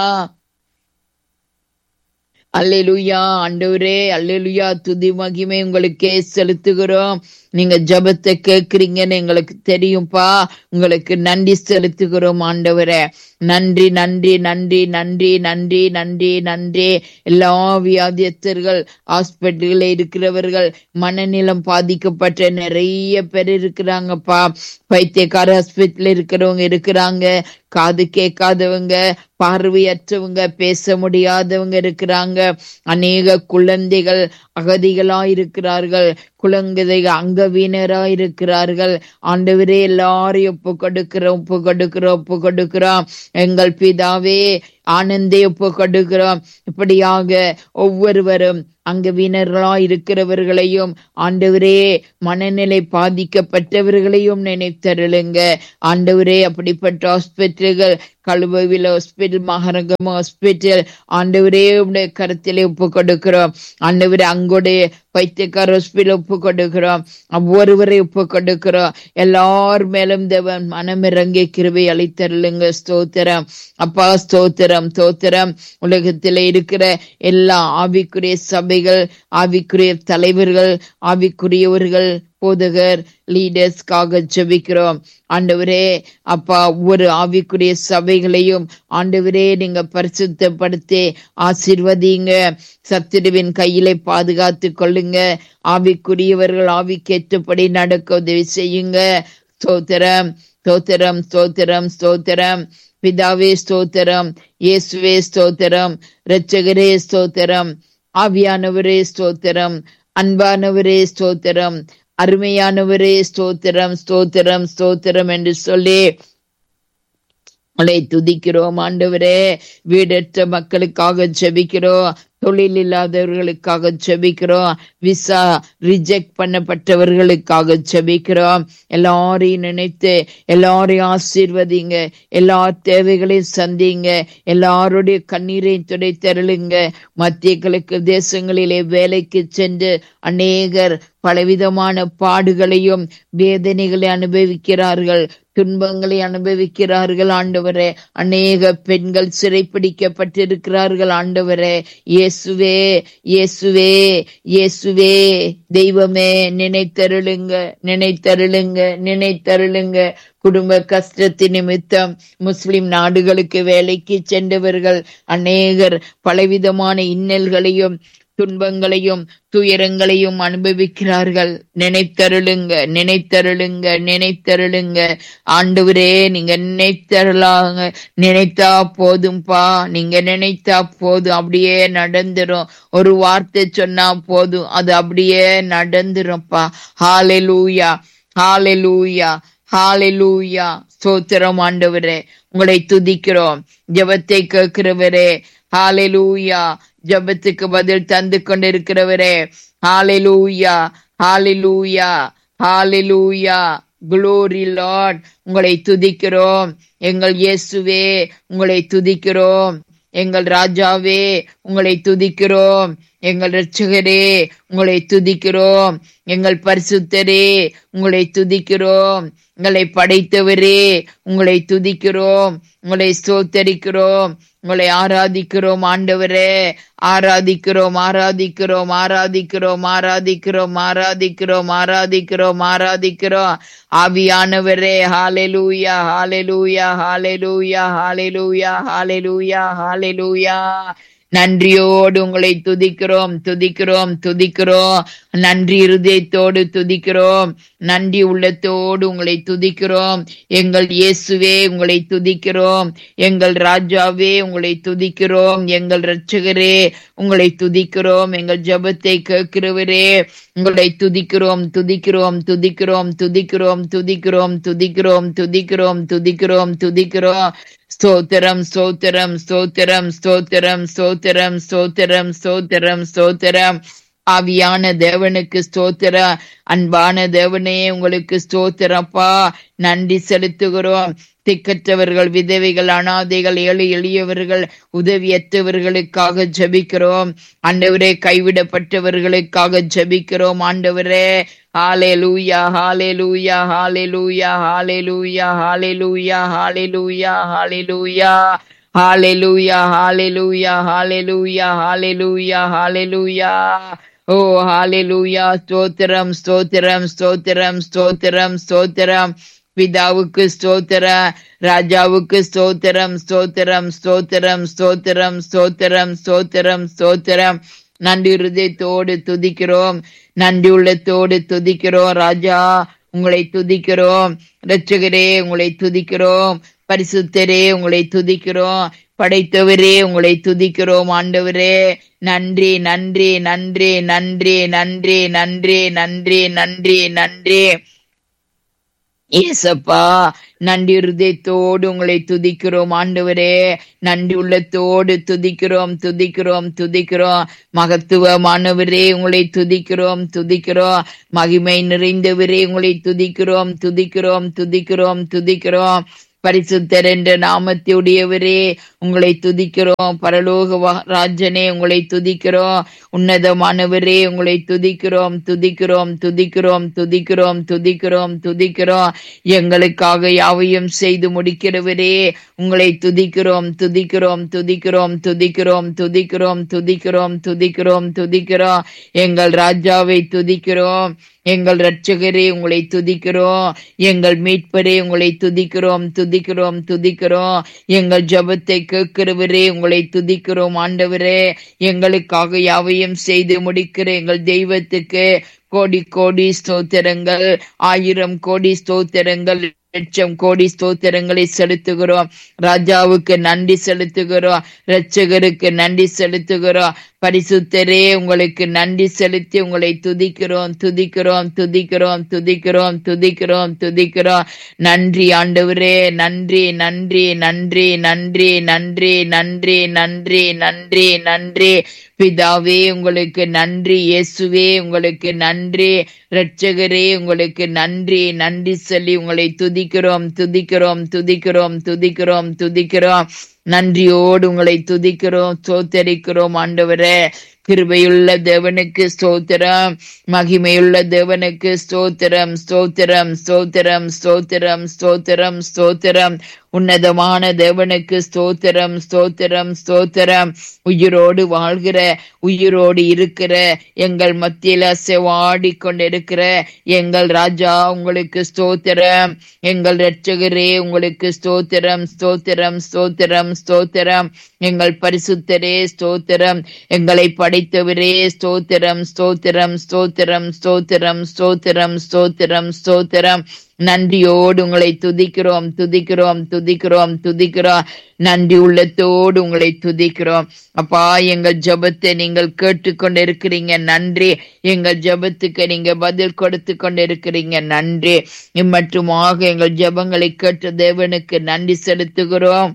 அல்லேலூயா ஆண்டவரே அல்லேலூயா துதி மகிமை உங்களுக்கே செலுத்துகிறோம் நீங்க ஜபத்தை கேக்குறீங்கன்னு எங்களுக்கு தெரியும்பா உங்களுக்கு நன்றி செலுத்துகிறோம் ஆண்டவரே நன்றி நன்றி நன்றி நன்றி நன்றி நன்றி நன்றி எல்லா வியாதியத்தர்கள் ஹாஸ்பிட்டல்ல இருக்கிறவர்கள் மனநிலம் பாதிக்கப்பட்ட நிறைய பேர் இருக்கிறாங்கப்பா பைத்தியக்கார ஹாஸ்பிட்டல் இருக்கிறவங்க இருக்கிறாங்க காது கேட்காதவங்க பார்வையற்றவங்க பேச முடியாதவங்க இருக்கிறாங்க அநேக குழந்தைகள் அகதிகளா இருக்கிறார்கள் குழந்தைகள் அங்கவீனரா இருக்கிறார்கள் ஆண்டவரே எல்லாரையும் ஒப்பு கொடுக்கிறோம் ஒப்பு கொடுக்கிறோம் ஒப்பு கொடுக்கிறோம் எங்கள் பிதாவே ஆனந்தை ஒப்பு கொடுக்கிறோம் இப்படியாக ஒவ்வொருவரும் அங்க வீணர்களா இருக்கிறவர்களையும் ஆண்டவரே மனநிலை பாதிக்கப்பட்டவர்களையும் நினைத்தருளுங்க ஆண்டவரே அப்படிப்பட்ட ஹாஸ்பிட்டல்கள் கழுவவில் ஹாஸ்பிட்டல் மகரகம் ஹாஸ்பிட்டல் ஆண்டவரே உடைய கருத்திலே ஒப்பு கொடுக்கிறோம் ஆண்டவரே அங்குடைய பைத்தியக்கார ஹாஸ்பிட்டல் ஒப்பு கொடுக்கிறோம் ஒவ்வொருவரை ஒப்பு கொடுக்கிறோம் எல்லார் மேலும் தேவன் மனமிறங்கி கிருபை அளித்தருளுங்க ஸ்தோத்திரம் அப்பா ஸ்தோத்திரம் ஸ்தோத்திரம் உலகத்திலே இருக்கிற எல்லா ஆவிக்குரிய சபைகள் ஆவிக்குரிய தலைவர்கள் ஆவிக்குரியவர்கள் போதகர் லீடர்ஸ்க்காக ஜெபிக்கிறோம் ஆண்டவரே அப்பா ஒவ்வொரு ஆவிக்குரிய சபைகளையும் ஆண்டவரே நீங்க பரிசுத்தப்படுத்தி ஆசிர்வதிங்க சத்துருவின் கையிலே பாதுகாத்து கொள்ளுங்க ஆவிக்குரியவர்கள் ஆவிக்கேற்றபடி நடக்க உதவி செய்யுங்க ஸ்தோத்திரம் ஸ்தோத்திரம் ஸ்தோத்திரம் ஸ்தோத்திரம் பிதாவே ஸ்தோத்திரம் இயேசுவே ஸ்தோத்திரம் இரட்சகரே ஸ்தோத்திரம் ஆவியானவரே ஸ்தோத்திரம் அன்பானவரே ஸ்தோத்திரம் அருமையானவரே ஸ்தோத்திரம் ஸ்தோத்திரம் ஸ்தோத்திரம் என்று சொல்லி உங்களை துதிக்கிறோம் ஆண்டவரே வீடற்ற மக்களுக்காக ஜெபிக்கிறோம் தொழில் இல்லாதவர்களுக்காக ஜெபிக்கிறோம் விசா ரிஜெக்ட் பண்ணப்பட்டவர்களுக்காக ஜெபிக்கிறோம் எல்லாரையும் நினைத்து எல்லாரையும் ஆசீர்வதிங்க எல்லா தேவைகளையும் சந்திங்க எல்லாருடைய கண்ணீரையும் துடைத்தருளுங்க மத்திய கிழக்கு தேசங்களிலே வேலைக்கு சென்று அநேகர் பலவிதமான பாடுகளையும் வேதனைகளை அனுபவிக்கிறார்கள் துன்பங்களை அனுபவிக்கிறார்கள் ஆண்டவரே அநேக பெண்கள் சிறைப்பிடிக்கப்பட்டிருக்கிறார்கள் ஆண்டவரே இயேசுவே இயேசுவே இயேசுவே தெய்வமே நினைத்தருளுங்க நினைத்தருளுங்க நினைத்தருளுங்க குடும்ப கஷ்டத்து நிமித்தம் முஸ்லிம் நாடுகளுக்கு வேலைக்கு சென்றவர்கள் அநேகர் பலவிதமான இன்னல்களையும் துன்பங்களையும் துயரங்களையும் அனுபவிக்கிறார்கள் நினைத்தருளுங்க நினைத்தருளுங்க நினைத்தருளுங்க ஆண்டவரே நீங்க நினைத்தருளாங்க நினைத்தா போதும்பா நீங்க நினைத்தா போதும் அப்படியே நடந்துரும் ஒரு வார்த்தை சொன்னா போதும் அது அப்படியே நடந்துரும்ப்பா ஹாலெலூயா ஹாலெலூயா ஹாலெலூயா ஸ்தோத்திரம் ஆண்டவரே உங்களை துதிக்கிறோம் ஜெபத்தை கேட்கிறவரே ஹாலெலூயா ஜபத்துக்கு பதில் தந்து கொண்டிருக்கிறவரே hallelujah hallelujah hallelujah glory Lord உங்களை துதிக்கிறோம் எங்கள் இயேசுவே உங்களை துதிக்கிறோம் எங்கள் ராஜாவே உங்களை துதிக்கிறோம் எங்கள் இரட்சகரே உங்களை துதிக்கிறோம் எங்கள் பரிசுத்தரே உங்களை துதிக்கிறோம் உங்களை படைத்தவரே உங்களை துதிக்கிறோம் உங்களை ஸ்தோத்தரிக்கிறோம் உங்களை ஆராதிக்கிறோம் ஆண்டவரே ஆராதிக்கிறோம் ஆராதிக்கிறோம் ஆராதிக்கிறோம் ஆராதிக்கிறோம் ஆராதிக்கிறோம் ஆராதிக்கிறோம் ஆராதிக்கிறோம் ஆவியானவரே hallelujah hallelujah hallelujah hallelujah hallelujah hallelujah நன்றியோடு உங்களை துதிக்கிறோம் துதிக்கிறோம் துதிக்கிறோம் நன்றி இருதயத்தோடு துதிக்கிறோம் நன்றி உள்ளத்தோடு உங்களை துதிக்கிறோம் எங்கள் இயேசுவே உங்களை துதிக்கிறோம் எங்கள் ராஜாவே உங்களை துதிக்கிறோம் எங்கள் இரட்சகரே உங்களை துதிக்கிறோம் எங்கள் ஜபத்தை கேட்கிறவரே உங்களை துதிக்கிறோம் துதிக்கிறோம் துதிக்கிறோம் துதிக்கிறோம் துதிக்கிறோம் துதிக்கிறோம் துதிக்கிறோம் துதிக்கிறோம் துதிக்கிறோம் ஸ்தோத்திரம் ஸ்தோத்திரம் ஸ்தோத்திரம் ஸ்தோத்திரம் ஸ்தோத்திரம் ஸ்தோத்திரம் ஸ்தோத்திரம் ஸ்தோத்திரம் ஆவியான தேவனுக்கு ஸ்தோத்திர அன்பான தேவனே உங்களுக்கு ஸ்தோத்திரப்பா நன்றி செலுத்துகிறோம் திக்கற்றவர்கள் விதவைகள் அனாதைகள் ஏழை எளியவர்கள் உதவியற்றவர்களுக்காக ஜபிக்கிறோம் ஆண்டவரே கைவிடப்பட்டவர்களுக்காக ஜபிக்கிறோம் ஆண்டவரே ஹாலே hallelujah hallelujah hallelujah hallelujah hallelujah hallelujah hallelujah hallelujah hallelujah hallelujah hallelujah hallelujah ஓ ஹாலெலூயா ஸ்தோத்திரம் ஸ்தோத்திரம் ஸ்தோத்திரம் ஸ்தோத்திரம் ஸ்தோத்திரம் பிதாவுக்கு ஸ்தோத்திர ராஜாவுக்கு ஸ்தோத்திரம் ஸ்தோத்திரம் ஸ்தோத்திரம் ஸ்தோத்திரம் ஸ்தோத்திரம் ஸ்தோத்திரம் ஸ்தோத்திரம் நன்றி இருதயத்தோடு துதிக்கிறோம் நன்றி உள்ளத்தோடு துதிக்கிறோம் ராஜா உங்களை துதிக்கிறோம் இரட்சகரே உங்களை துதிக்கிறோம் பரிசுத்தரே உங்களை துதிக்கிறோம் படைத்தவரே உங்களை துதிக்கிறோம் ஆண்டவரே நன்றி நன்றி நன்றி நன்றி நன்றி நன்றி நன்றி நன்றி நன்றி ஏசப்பா நன்றி இருதயத்தோடு உங்களை துதிக்கிறோம் ஆண்டவரே நன்றி உள்ளத்தோடு துதிக்கிறோம் துதிக்கிறோம் துதிக்கிறோம் மகத்துவமானவரே உங்களை துதிக்கிறோம் துதிக்கிறோம் மகிமை நிறைந்தவரே உங்களை துதிக்கிறோம் துதிக்கிறோம் துதிக்கிறோம் துதிக்கிறோம் பரிசுத்தர் என்ற நாமத்தையுடையவரே உங்களை துதிக்கிறோம் பரலோக வா- ராஜனே உங்களை துதிக்கிறோம் உன்னதமானவரே உங்களை துதிக்கிறோம் துதிக்கிறோம் துதிக்கிறோம் துதிக்கிறோம் துதிக்கிறோம் துதிக்கிறோம் எங்களுக்காக யாவையும் செய்து முடிக்கிறவரே உங்களை துதிக்கிறோம் துதிக்கிறோம் துதிக்கிறோம் துதிக்கிறோம் துதிக்கிறோம் துதிக்கிறோம் துதிக்கிறோம் துதிக்கிறோம் எங்கள் ராஜாவை துதிக்கிறோம் எங்கள் இரட்சகரே உங்களை துதிக்கிறோம் எங்கள் மீட்பரே உங்களை துதிக்கிறோம் துதிக்கிறோம் துதிக்கிறோம் எங்கள் ஜெபத்தை கேட்கிறவரே உங்களை துதிக்கிறோம் ஆண்டவரே எங்களுக்காக யாவையும் செய்து முடிக்கிற எங்கள் தெய்வத்துக்கு கோடி கோடி ஸ்தோத்திரங்கள் ஆயிரம் கோடி ஸ்தோத்திரங்கள் லட்சம் கோடி ஸ்தோத்திரங்களை செலுத்துகிறோம் ராஜாவுக்கு நன்றி செலுத்துகிறோம் இரட்சகருக்கு நன்றி செலுத்துகிறோம் பரிசுத்தரே உங்களுக்கு நன்றி செலுத்தி உங்களை துதிக்கிறோம் துதிக்கிறோம் துதிக்கிறோம் துதிக்கிறோம் துதிக்கிறோம் துதிக்கிறோம் நன்றி ஆண்டவரே நன்றி நன்றி நன்றி நன்றி நன்றி நன்றி நன்றி நன்றி நன்றி பிதாவே உங்களுக்கு நன்றி இயேசுவே உங்களுக்கு நன்றி இரட்சகரே உங்களுக்கு நன்றி நன்றி சொல்லி உங்களை துதிக்கிறோம் துதிக்கிறோம் துதிக்கிறோம் துதிக்கிறோம் துதிக்கிறோம் நன்றியோடு உங்களை துதிக்கிறோம் சோத்தரிக்கிறோம் ஆண்டவரே கிருபையுள்ள தேவனுக்கு ஸ்தோத்திரம் மகிமையுள்ள தேவனுக்கு ஸ்தோத்திரம் ஸ்தோத்திரம் ஸ்தோத்திரம் ஸ்தோத்திரம் ஸ்தோத்திரம் ஸ்தோத்திரம் உன்னதமான தேவனுக்கு ஸ்தோத்திரம் ஸ்தோத்திரம் ஸ்தோத்திரம் உயிரோடு வாழ்கிற உயிரோடு இருக்கிற எங்கள் மத்தியில செவாடி கொண்டிருக்கிற எங்கள் ராஜா உங்களுக்கு ஸ்தோத்திரம் எங்கள் இரட்சகரே உங்களுக்கு ஸ்தோத்திரம் ஸ்தோத்திரம் ஸ்தோத்திரம் ஸ்தோத்திரம் எங்கள் பரிசுத்தரே ஸ்தோத்திரம் எங்களை படைத்தவரே ஸ்தோத்திரம் ஸ்தோத்திரம் ஸ்தோத்திரம் ஸ்தோத்திரம் ஸ்தோத்திரம் ஸ்தோத்திரம் ஸ்தோத்திரம் நன்றியோடு உங்களை துதிக்கிறோம் துதிக்கிறோம் துதிக்கிறோம் துதிக்கிறோம் நன்றி உள்ளத்தோடு உங்களை துதிக்கிறோம் அப்பா எங்கள் ஜெபத்தை நீங்கள் கேட்டுக்கொண்டு இருக்கிறீங்க நன்றி எங்கள் ஜெபத்துக்கு நீங்க பதில் கொடுத்து கொண்டு இருக்கிறீங்க நன்றி இம்மட்டுமாக எங்கள் ஜெபங்களை கேட்ட தேவனுக்கு நன்றி செலுத்துகிறோம்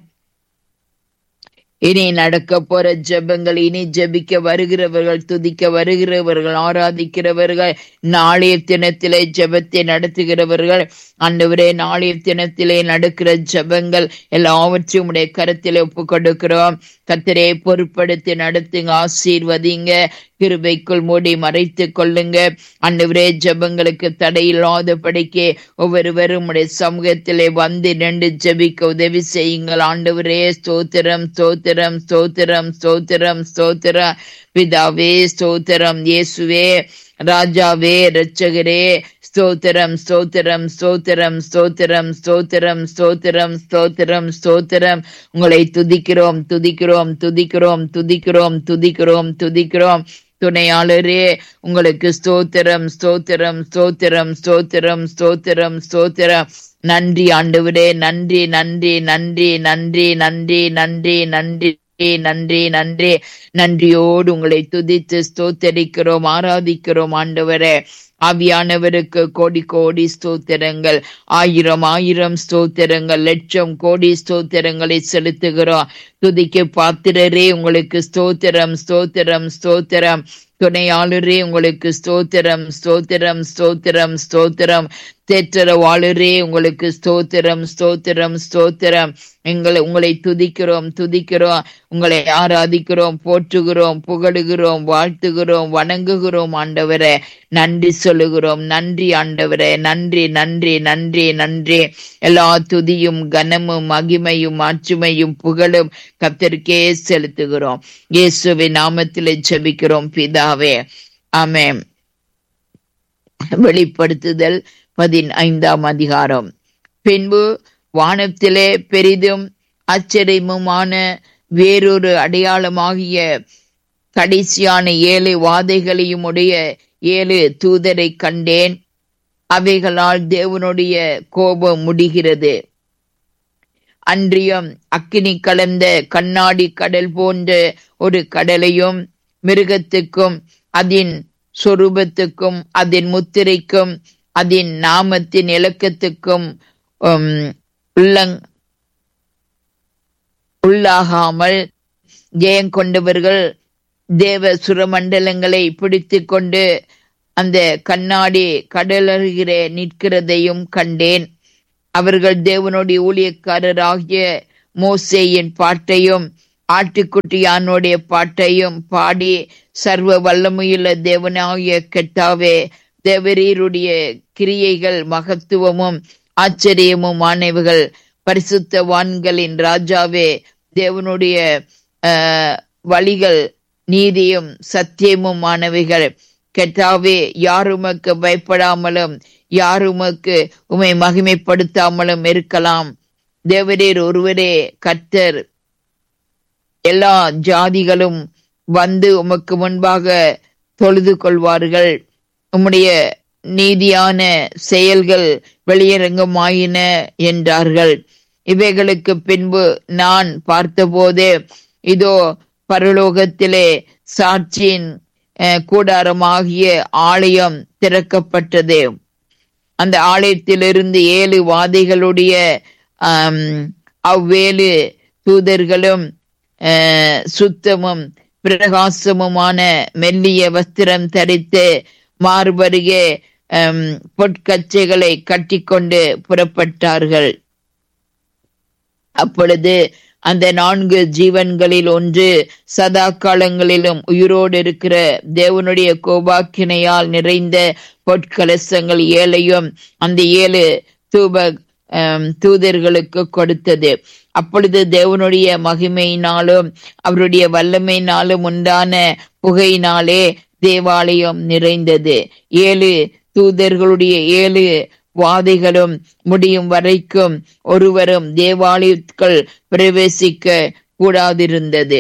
இனி நடக்க போற ஜெபங்கள் இனி ஜெபிக்க வருகிறவர்கள் துதிக்க வருகிறவர்கள் ஆராதிக்கிறவர்கள் நாளைய தினத்திலே ஜெபத்தை நடத்துகிறவர்கள் ஆண்டவரே நாளைய தினத்திலே நடக்கிற ஜெபங்கள் எல்லாவற்றையும் உடைய கருத்திலே ஒப்பு கொடுக்கிறோம் கத்தரே பொறுப்படுத்தி நடத்துங்க ஆசீர்வதிங்க கிருபைக்குள் மூடி மறைத்துக் கொள்ளுங்க ஆண்டவரே ஜெபங்களுக்கு தடையில்லாதபடிக்கு ஒவ்வொருவரும் உடைய சமூகத்திலே வந்து நின்று ஜெபிக்க உதவி செய்யுங்கள் ஆண்டவரே ஸ்தோத்திரம் ஸ்தோத்திரம் ஸ்தோத்திரம் ஸ்தோத்திரம் ஸ்தோத்திரம் பிதாவே ஸ்தோத்திரம் இயேசுவே ராஜாவே இரட்சகரே ஸ்தோத்திரம் ஸ்தோத்திரம் ஸ்தோத்திரம் ஸ்தோத்திரம் ஸ்தோத்திரம் ஸ்தோத்திரம் ஸ்தோத்திரம் ஸ்தோத்திரம் உங்களை துதிக்கிறோம் துதிக்கிறோம் துதிக்கிறோம் துதிக்கிறோம் துதிக்கிறோம் துதிக்கிறோம் துணையாளரே உங்களுக்கு ஸ்தோத்திரம் ஸ்தோத்திரம் ஸ்தோத்திரம் ஸ்தோத்திரம் ஸ்தோத்திரம் ஸ்தோத்திரம் நன்றி ஆண்டவரே நன்றி நன்றி நன்றி நன்றி நன்றி நன்றி நன்றி நன்றி நன்றி நன்றியோடு உங்களை துதித்து ஸ்தோத்தரிக்கிறோம் ஆராதிக்கிறோம் ஆண்டவரே ஆவியானவருக்கு கோடி கோடி ஸ்தோத்திரங்கள் ஆயிரம் ஆயிரம் ஸ்தோத்திரங்கள் லட்சம் கோடி ஸ்தோத்திரங்களை செலுத்துகிறோம் துதிக்க பாத்திரரே உங்களுக்கு ஸ்தோத்திரம் ஸ்தோத்திரம் ஸ்தோத்திரம் துணையாளரே உங்களுக்கு ஸ்தோத்திரம் ஸ்தோத்திரம் ஸ்தோத்திரம் ஸ்தோத்திரம் தேற்றரவாளரே உங்களுக்கு ஸ்தோத்திரம் ஸ்தோத்திரம் ஸ்தோத்திரம் எங்களை உங்களை துதிக்கிறோம் துதிக்கிறோம் உங்களை ஆராதிக்கிறோம் போற்றுகிறோம் புகழுகிறோம் வாழ்த்துகிறோம் வணங்குகிறோம் ஆண்டவரே நன்றி சொல்லுகிறோம் நன்றி ஆண்டவரே நன்றி நன்றி நன்றி நன்றி எல்லா துதியும் கனமும் மகிமையும் ஆட்சிமையும் புகழும் கத்தருக்கே செலுத்துகிறோம் இயேசுவின் நாமத்திலே ஜெபிக்கிறோம் பிதாவே ஆமென் வெளிப்படுத்துதல் பதினைந்தாம் அதிகாரம் பின்பு வானத்திலே பெரிதும் ஆச்சரியமுமான வேறொரு அடையாளமாகிய கடைசியான ஏழு வாதைகளையும் உடைய ஏழு தூதரை கண்டேன் அவைகளால் தேவனுடைய கோபம் முடிகிறது அன்றியம் அக்கினி கலந்த கண்ணாடி கடல் போன்ற ஒரு கடலையும் மிருகத்துக்கும் அதன் சொரூபத்துக்கும் அதன் முத்திரைக்கும் அதன் நாமத்தின் இலக்கத்துக்கும் உம், உள்ளங் உள்ளாகாமல் ஜெயம் கொண்டவர்கள் தேவ சுரமண்டலங்களை பிடித்துக் கொண்டு அந்த கண்ணாடி கடலருகிற நிற்கிறதையும் கண்டேன் அவர்கள் தேவனுடைய ஊழியக்காரராகிய மோசேயின் பாட்டையும் ஆட்டுக்குட்டியானுடைய பாட்டையும் பாடி சர்வ வல்லமையுள்ள தேவனாகிய கெட்டாவே தேவரீருடைய கிரியைகள் மகத்துவமும் ஆச்சரியமும் ஆனவைகள் பரிசுத்தவான்களின் ராஜாவே தேவனுடைய ஆஹ், வழிகள் நீதியும் சத்தியமும் ஆனவைகள் கெட்டாவே யார் உமக்கு பயப்படாமலும் யார் உமக்கு உமை மகிமைப்படுத்தாமலும் இருக்கலாம் தேவரீர் ஒருவரே கர்த்தர் எல்லா ஜாதிகளும் வந்து உமக்கு முன்பாக தொழுது கொள்வார்கள் உம்முடைய நீதியான செயல்கள் வெளியரங்கமாயின என்றார்கள் இவைகளுக்கு பின்பு நான் பார்த்தபோது இதோ பரலோகத்திலே சாட்சியின் அஹ், கூடாரமாகிய ஆலயம் திறக்கப்பட்டது அந்த ஆலயத்திலிருந்து ஏழு வாதைகளுடைய ஆம், அவ்வேழு தூதர்களும் அஹ், சுத்தமும் பிரகாசமுமான மெல்லிய வஸ்திரம் தரித்து மார்பருகே அம், பொற்கச்சைகளை கட்டிக்கொண்டு புறப்பட்டார்கள் அப்பொழுது அந்த நான்கு ஜீவன்களில் ஒன்று சதா காலங்களிலும் உயிரோடு இருக்கிற தேவனுடைய கோபாக்கினையால் நிறைந்த பொற்கலசங்கள் ஏழையும் அந்த ஏழு தூப ஆம், தூதர்களுக்கு கொடுத்தது அப்பொழுது தேவனுடைய மகிமையினாலும் அவருடைய வல்லமையினாலும் உண்டான புகையினாலே தேவாலயம் நிறைந்தது ஏழு தூதர்களுடைய ஏழு வாதைகளும் முடியும் வரைக்கும் ஒருவரும் தேவாலயத்துக்குள் பிரவேசிக்க கூடாதிருந்தது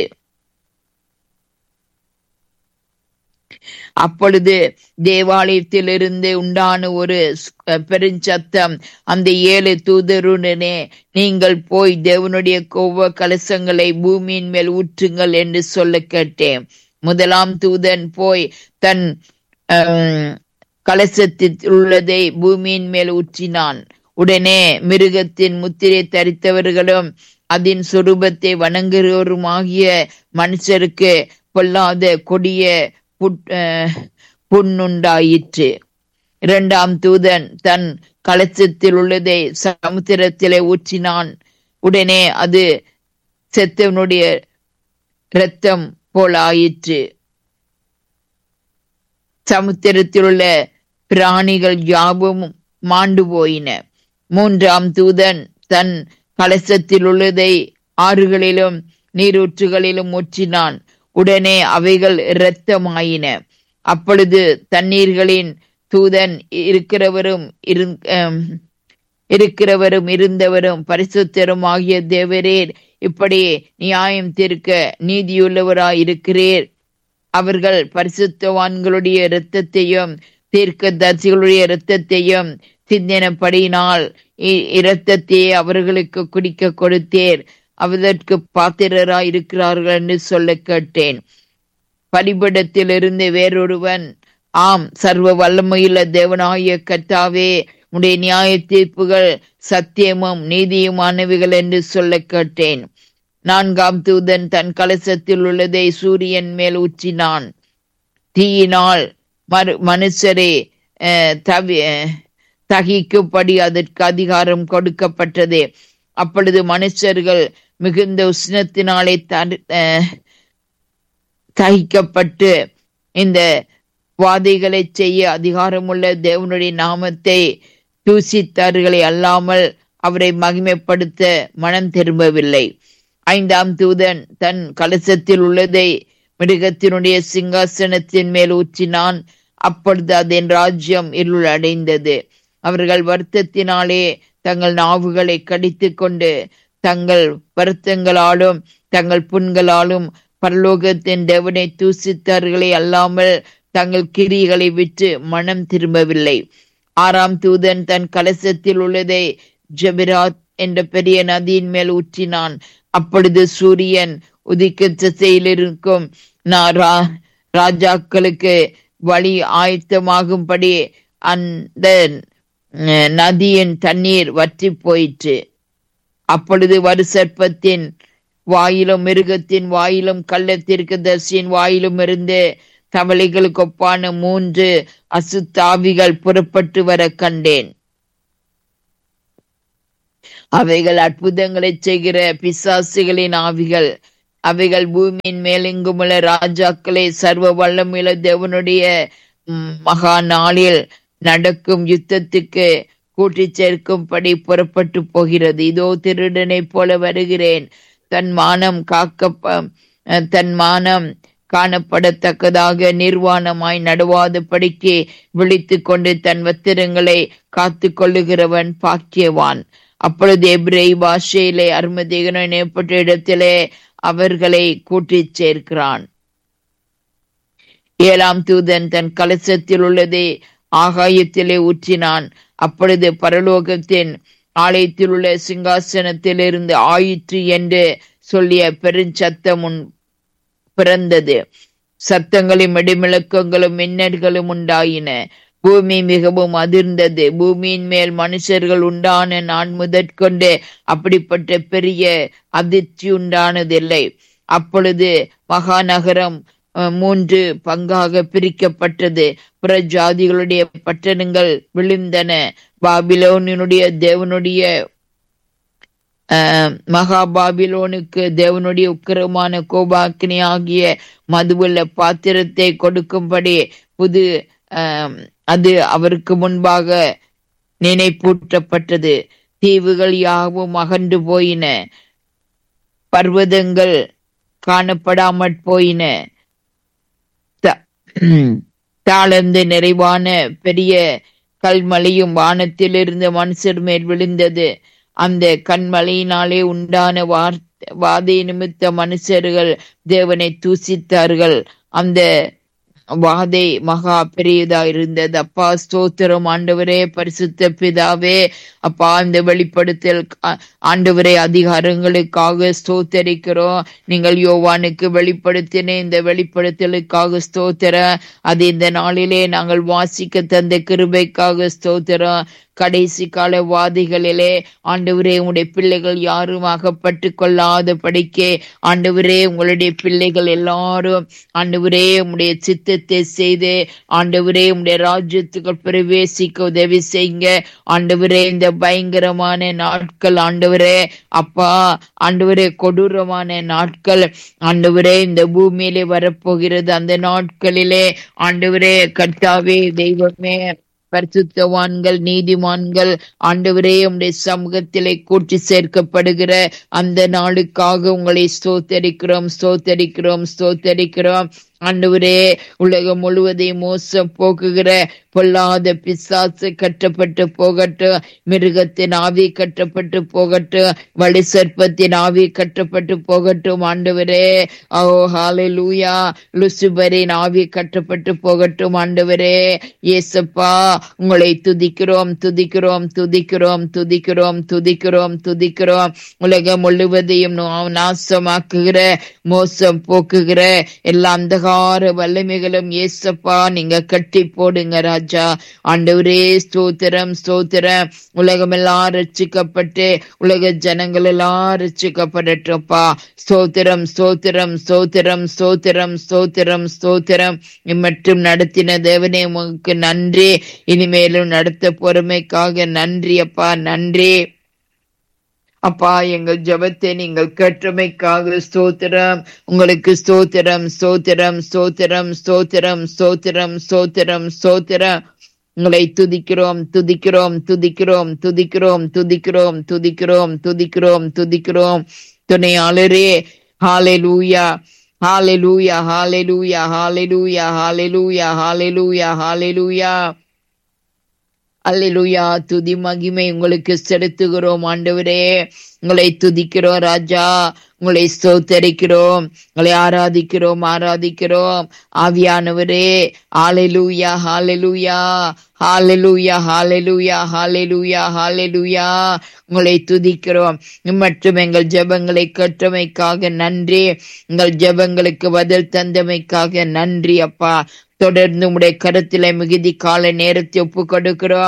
அப்பொழுது தேவாலயத்திலிருந்து உண்டான ஒரு ஸ்- பெருஞ்சத்தம் அந்த ஏழு தூதருடனே நீங்கள் போய் தேவனுடைய கோவ கலசங்களை பூமியின் மேல் ஊற்றுங்கள் என்று சொல்ல கேட்டேன் முதலாம் தூதன் போய் தன் ஆம், கலசத்தில் உள்ளதை பூமியின் மேல் ஊற்றினான் உடனே மிருகத்தின் முத்திரை தரித்தவர்களும் அதன் சொரூபத்தை வணங்குகிறவருமாகிய மனுஷருக்கு பொல்லாத கொடிய புட்- அஹ், புண்ணுண்டாயிற்று இரண்டாம் தூதன் தன் கலசத்தில் உள்ளதை சமுத்திரத்திலே ஊற்றினான் உடனே அது செத்தவனுடைய இரத்தம் போல் ஆயிற்று சமுத்திரத்தில் உள்ள பிராணிகள் யாவும் மாண்டு போயின மூன்றாம் தூதன் தன் கலசத்தில் உள்ளதை ஆறுகளிலும் நீரூற்றுகளிலும் ஊற்றினான் உடனே அவைகள் இரத்தமாயின அப்பொழுது தண்ணீர்களின் தூதன் இருக்கிறவரும் இருந்- அம், இருக்கிறவரும் இருந்தவரும் பரிசுத்தரும் ஆகிய தேவரீர் இப்படி நியாயம் தீர்க்க நீதியுள்ளவராய் இருக்கிறீர் அவர்கள் பரிசுத்தவான்களுடைய இரத்தத்தையும் தீர்க்கதரிசிகளுடைய இரத்தத்தையும் சிந்தினபடியினால் இ- இரத்தத்தையே அவர்களுக்கு குடிக்க கொடுத்தேர் அதற்கு பாத்திரராய் இருக்கிறார்கள் என்று சொல்ல கேட்டேன் பலிபீடத்திலிருந்து வேறொருவன் ஆம் சர்வ வல்லமையுள்ள தேவனாகிய கர்த்தாவே உடைய நியாய தீர்ப்புகள் சத்தியமும் நீதியுமானவைகள் என்று சொல்ல கேட்டேன் நான்காம் தூதன் தன் கலசத்தில் உள்ளதை சூரியன் மேல் ஊற்றினான் தீயினால் மறு மனுஷரை அஹ், தவி அஹ், தகிக்கும்படி அதற்கு அதிகாரம் கொடுக்கப்பட்டது அப்பொழுது மனுஷர்கள் மிகுந்த உஷ்ணத்தினாலே தடு- அஹ், தகிக்கப்பட்டு இந்த வாதைகளை செய்ய அதிகாரமுள்ள தேவனுடைய நாமத்தை தூசித்தார்களே அல்லாமல் அவரை மகிமைப்படுத்த மனம் திரும்பவில்லை ஐந்தாம் தூதன் தன் கலசத்தில் உள்ளதை மிருகத்தினுடைய சிங்காசனத்தின் மேல் ஊற்றினான் அப்பொழுது அதன் ராஜ்யம் இருள் அடைந்தது அவர்கள் வருத்தத்தினாலே தங்கள் நாவுகளை கடித்துக் கொண்டு தங்கள் வருத்தங்களாலும் தங்கள் புண்களாலும் பரலோகத்தின் தேவனை தூசித்தார்களே அல்லாமல் தங்கள் கிரிகளை விட்டு மனம் திரும்பவில்லை ஆறாம் தூதன் தன் கலசத்தில் உள்ளதை ஜெபிராத் என்ற பெரிய நதியின் மேல் ஊற்றினான் அப்பொழுது சூரியன் உதிக்க திசையில் இருக்கும் நா- ரா- ராஜாக்களுக்கு வழி ஆயத்தமாகும்படி அந்த அஹ், நதியின் தண்ணீர் வற்றி போயிற்று அப்பொழுது வருசற்பத்தின் வாயிலும் மிருகத்தின் வாயிலும் கள்ளத்திற்கு தர்சியின் வாயிலும் இருந்து தவளைகளுக்கு ஒப்பான மூன்று அசுத்தாவிகள் புறப்பட்டு வர கண்டேன் அவைகள் அற்புதங்களை செய்கிற பிசாசுகளின் ஆவிகள் அவைகள் பூமியின் மேலெங்குமுள்ள ராஜாக்களை சர்வ வல்லமுள்ள தேவனுடைய ம், மகா நாளில் நடக்கும் யுத்தத்துக்கு கூட்டிச் சேர்க்கும்படி புறப்பட்டு போகிறது இதோ திருடனைப் போல வருகிறேன் தன் மானம் காக்க தன் மானம் காணப்படத்தக்கதாக நிர்வாணமாய் நடுவாத படிக்கு விழித்துக் கொண்டு தன் வத்திரங்களை காத்து கொள்ளுகிறவன் பாக்கியவான் அப்பொழுது எபிரேய பாஷையிலே அருமதேகன இணையப்பட்ட இடத்திலே அவர்களை கூட்டிச் சேர்க்கிறான் ஏழாம் தூதன் தன் கலசத்தில் உள்ளதை ஆகாயத்திலே ஊற்றினான் அப்பொழுது பரலோகத்தின் ஆலயத்தில் உள்ள சிங்காசனத்திலிருந்து ஆயிற்று என்று சொல்லிய பெருஞ்சத்தம் உன் பிறந்தது சத்தங்களும் இடிமுழக்கங்களும் மின்னல்களும் உண்டாயின பூமி மிகவும் அதிர்ந்தது பூமியின் மேல் மனுஷர்கள் உண்டான நான் முதற்கொண்டு அப்படிப்பட்ட பெரிய அதிர்ச்சி உண்டானதில்லை அப்பொழுது மகாநகரம் அஹ், மூன்று பங்காக பிரிக்கப்பட்டது புற ஜாதிகளுடைய பட்டணங்கள் விழுந்தன பாபிலோனினுடைய தேவனுடைய அஹ், மகா பாபிலோனுக்கு தேவனுடைய உக்கிரமான கோபாக்கினி ஆகிய மதுவுள்ள பாத்திரத்தை கொடுக்கும்படி புது அஹ், அது அவருக்கு முன்பாக நினைப்பூட்டப்பட்டது தீவுகள் யாவும் அகன்று போயின பர்வதங்கள் காணப்படாமற் போயின த- தாளந்து நிறைவான பெரிய கல்மழையும் வானத்திலிருந்து மனுஷர் மேல் விழுந்தது அந்த கண்மழையினாலே உண்டான வார் வாதை நிமித்த மனுஷர்கள் தேவனை தூசித்தார்கள் அந்த வாதை மகா பெரியதா இருந்தது அப்பா ஸ்தோத்திரம் ஆண்டவரே பரிசுத்த பிதாவே அப்பா இந்த வெளிப்படுத்தல் ஆ- ஆண்டவரே அதிகாரங்களுக்காக ஸ்தோத்தரிக்கிறோம் நீங்கள் யோவானுக்கு வெளிப்படுத்தின இந்த வெளிப்படுத்தலுக்காக ஸ்தோத்திர அது இந்த நாளிலே நாங்கள் வாசிக்க தந்த கிருபைக்காக ஸ்தோத்திரம் கடைசி கால வாதிகளிலே ஆண்டவரே உங்களுடைய பிள்ளைகள் யாரும் அகப்பட்டு கொள்ளாத படிக்கே ஆண்டவரே உங்களுடைய பிள்ளைகள் எல்லாரும் ஆண்டவரே உம்முடைய சித்தத்தை செய்து ஆண்டவரே உம்முடைய ராஜ்யத்துக்கு பிரவேசிக்க உதவி செய்யுங்க ஆண்டவரே இந்த பயங்கரமான நாட்கள் ஆண்டவரே அப்பா ஆண்டவரே கொடூரமான நாட்கள் ஆண்டவரே இந்த பூமியிலே வரப்போகிறது அந்த நாட்களிலே ஆண்டவரே கர்த்தாவே தெய்வமே பரிசுத்தவான்கள் நீதிமான்கள் ஆண்டவரே உம்முடைய சமூகத்திலே கூட்டி சேர்க்கப்படுகிற அந்த நாளுக்காக உங்களை ஸ்தோத்தரிக்கிறோம் ஸ்தோத்தரிக்கிறோம் ஸ்தோத்தரிக்கிறோம் ஆண்டவரே உலகம் முழுவதையும் மோசம் போக்குகிற பொல்லாத பிசாசு கட்டப்பட்டு போகட்டும் மிருகத்தின் ஆவி கட்டப்பட்டு போகட்டும் வழி சர்ப்பத்தின் ஆவி கட்டப்பட்டு போகட்டும் ஆண்டவரே ஓ ஹalleluya லுசிபரின் ஆவி கட்டப்பட்டு போகட்டும் ஆண்டவரே இயேசப்பா உங்களை துதிக்கிறோம் துதிக்கிறோம் துதிக்கிறோம் துதிக்கிறோம் துதிக்கிறோம் துதிக்கிறோம் உலகம் முழுவதையும் நா- நாசமாக்குகிற மோசம் போக்குகிற எல்லா அந்தகார வல்லமைகளும் இயேசப்பா நீங்க கட்டி போடுங்க ராஜா ஆண்டவரே ஸ்தோத்திரம் ஸ்தோத்திரம் உலகமெல்லாம் ரட்சிக்கப்பட்டு உலக ஜனங்கள் எல்லாம் ரட்சிக்கப்படட்டும்ப்பா ஸ்தோத்திரம் ஸ்தோத்திரம் ஸ்தோத்திரம் ஸ்தோத்திரம் ஸ்தோத்திரம் ஸ்தோத்திரம் இம்மட்டும் நடத்தின தேவனே உமக்கு நன்றி இனிமேலும் நடத்த பொறுமைக்காக நன்றி அப்பா நன்றி அப்பா எங்கள் ஜெபத்தை நீங்கள் கேட்டமைக்காக ஸ்தோத்திரம் உங்களுக்கு ஸ்தோத்திரம் ஸ்தோத்திரம் ஸ்தோத்திரம் ஸ்தோத்திரம் ஸ்தோத்திரம் ஸ்தோத்திரம் ஸ்தோத்திரம் உங்களை துதிக்கிறோம் துதிக்கிறோம் துதிக்கிறோம் துதிக்கிறோம் துதிக்கிறோம் துதிக்கிறோம் துதிக்கிறோம் துதிக்கிறோம் துணையாளரே ஹalleluya hallelujah hallelujah hallelujah hallelujah hallelujah ஹalleluya அல்லேலூயா துதி மகிமை உங்களுக்கு செலுத்துகிறோம் ஆண்டவரே உங்களை துதிக்கிறோம் ராஜா உங்களை ஸ்தோத்தரிக்கிறோம் உங்களை ஆராதிக்கிறோம் ஆராதிக்கிறோம் ஆவியானவரே ஹalleluya ஹalleluya ஹalleluya ஹalleluya ஹalleluya ஹalleluya உங்களை துதிக்கிறோம் மற்றும் எங்கள் ஜெபங்களை கேட்டமைக்காக நன்றி எங்கள் ஜெபங்களுக்கு பதில் தந்தமைக்காக நன்றி அப்பா தொடர்ந்து உடைய கருத்தில மிகுதி கால நேரத்தை ஒப்பு கொடுக்கிறோம்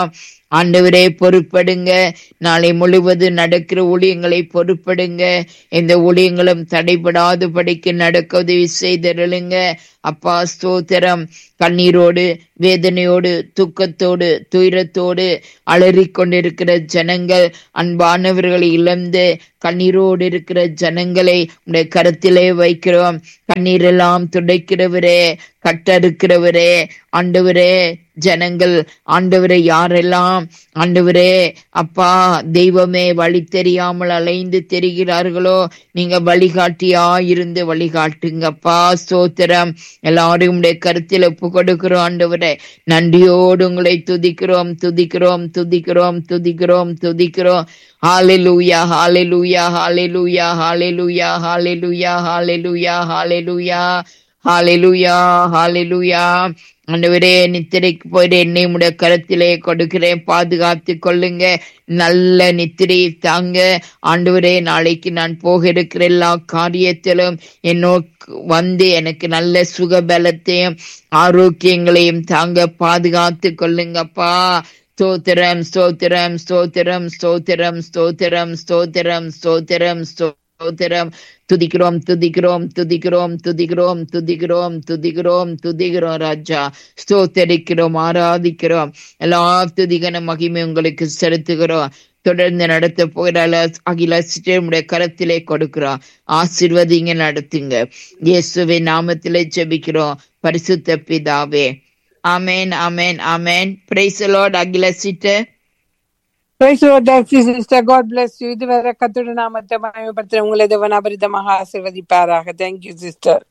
ஆண்டவரே பொறுப்படுங்க நாளை முழுவதும் நடக்கிற ஊழியங்களை பொறுப்படுங்க எந்த ஊழியங்களும் தடைபடாது படிக்க நடக்க உதவி செய்தருளுங்க அப்பா ஸ்தோத்திரம் கண்ணீரோடு வேதனையோடு துக்கத்தோடு துயரத்தோடு அலறிக் கொண்டிருக்கிற ஜனங்கள் அன்பானவர்களை இழந்து கண்ணீரோடு இருக்கிற ஜனங்களை உடைய கருத்திலே வைக்கிறோம் கண்ணீரெல்லாம் துடைக்கிறவரே கட்டறுக்கிறவரே ஆண்டவரே ஜனங்கள் ஆண்டவரை யாரெல்லாம் ஆண்டவரே அப்பா தெய்வமே வழி தெரியாமல் அலைந்து தெரிகிறார்களோ நீங்க வழிகாட்டியா இருந்து வழிகாட்டுங்கப்பா ஸ்தோத்திரம் எல்லாரும் உடைய கருத்தில் ஒப்பு கொடுக்கிறோம் ஆண்டவரே நன்றியோடு உங்களை துதிக்கிறோம் துதிக்கிறோம் துதிக்கிறோம் துதிக்கிறோம் துதிக்கிறோம் ஹalleluya hallelujah hallelujah hallelujah hallelujah hallelujah hallelujah hallelujah ஹalleluya ஆண்டவரே நித்திரைக்கு போயிட்டு என்னை உடைய கரத்திலே கொடுக்கிறேன் பாதுகாத்து கொள்ளுங்க நல்ல நித்திரையை தாங்க ஆண்டவரே நாளைக்கு நான் போக இருக்கிற எல்லா காரியத்திலும் என்னோக்கு வந்து எனக்கு நல்ல சுகபலத்தையும் ஆரோக்கியங்களையும் தாங்க பாதுகாத்து கொள்ளுங்கப்பா ஸ்தோத்திரம் ஸ்தோத்திரம் ஸ்தோத்திரம் ஸ்தோத்திரம் ஸ்தோத்திரம் ஸ்தோத்திரம் ஸ்தோத்திரம் ஸ்தோத்திரம் துதிக்கிறோம் துதிக்கிறோம் துதிக்கிறோம் துதிக்கிறோம் துதிக்கிறோம் துதிக்கிறோம் துதிக்கிறோம் ராஜா ஸ்தோத்தரிக்கிறோம் ஆராதிக்கிறோம் எல்லா துதிகன மகிமை உங்களுக்கு செலுத்துகிறோம் தொடர்ந்து நடத்த போகிற அகில சிற்றமுடைய கரத்திலே கொடுக்கிறோம் ஆசிர்வதிங்க நடத்துங்க இயேசுவின் நாமத்திலே ஜெபிக்கிறோம் பரிசுத்த பிதாவே amen amen amen praise Lord அகில sister Praise the Lord, dear sister. God bless you. இதுவரை கத்துடைய நாமத்தை மகிமைப்படுத்துற உங்களை தேவன் அபரிதமாக ஆசீர்வதிப்பாராக தேங்க்யூ சிஸ்டர்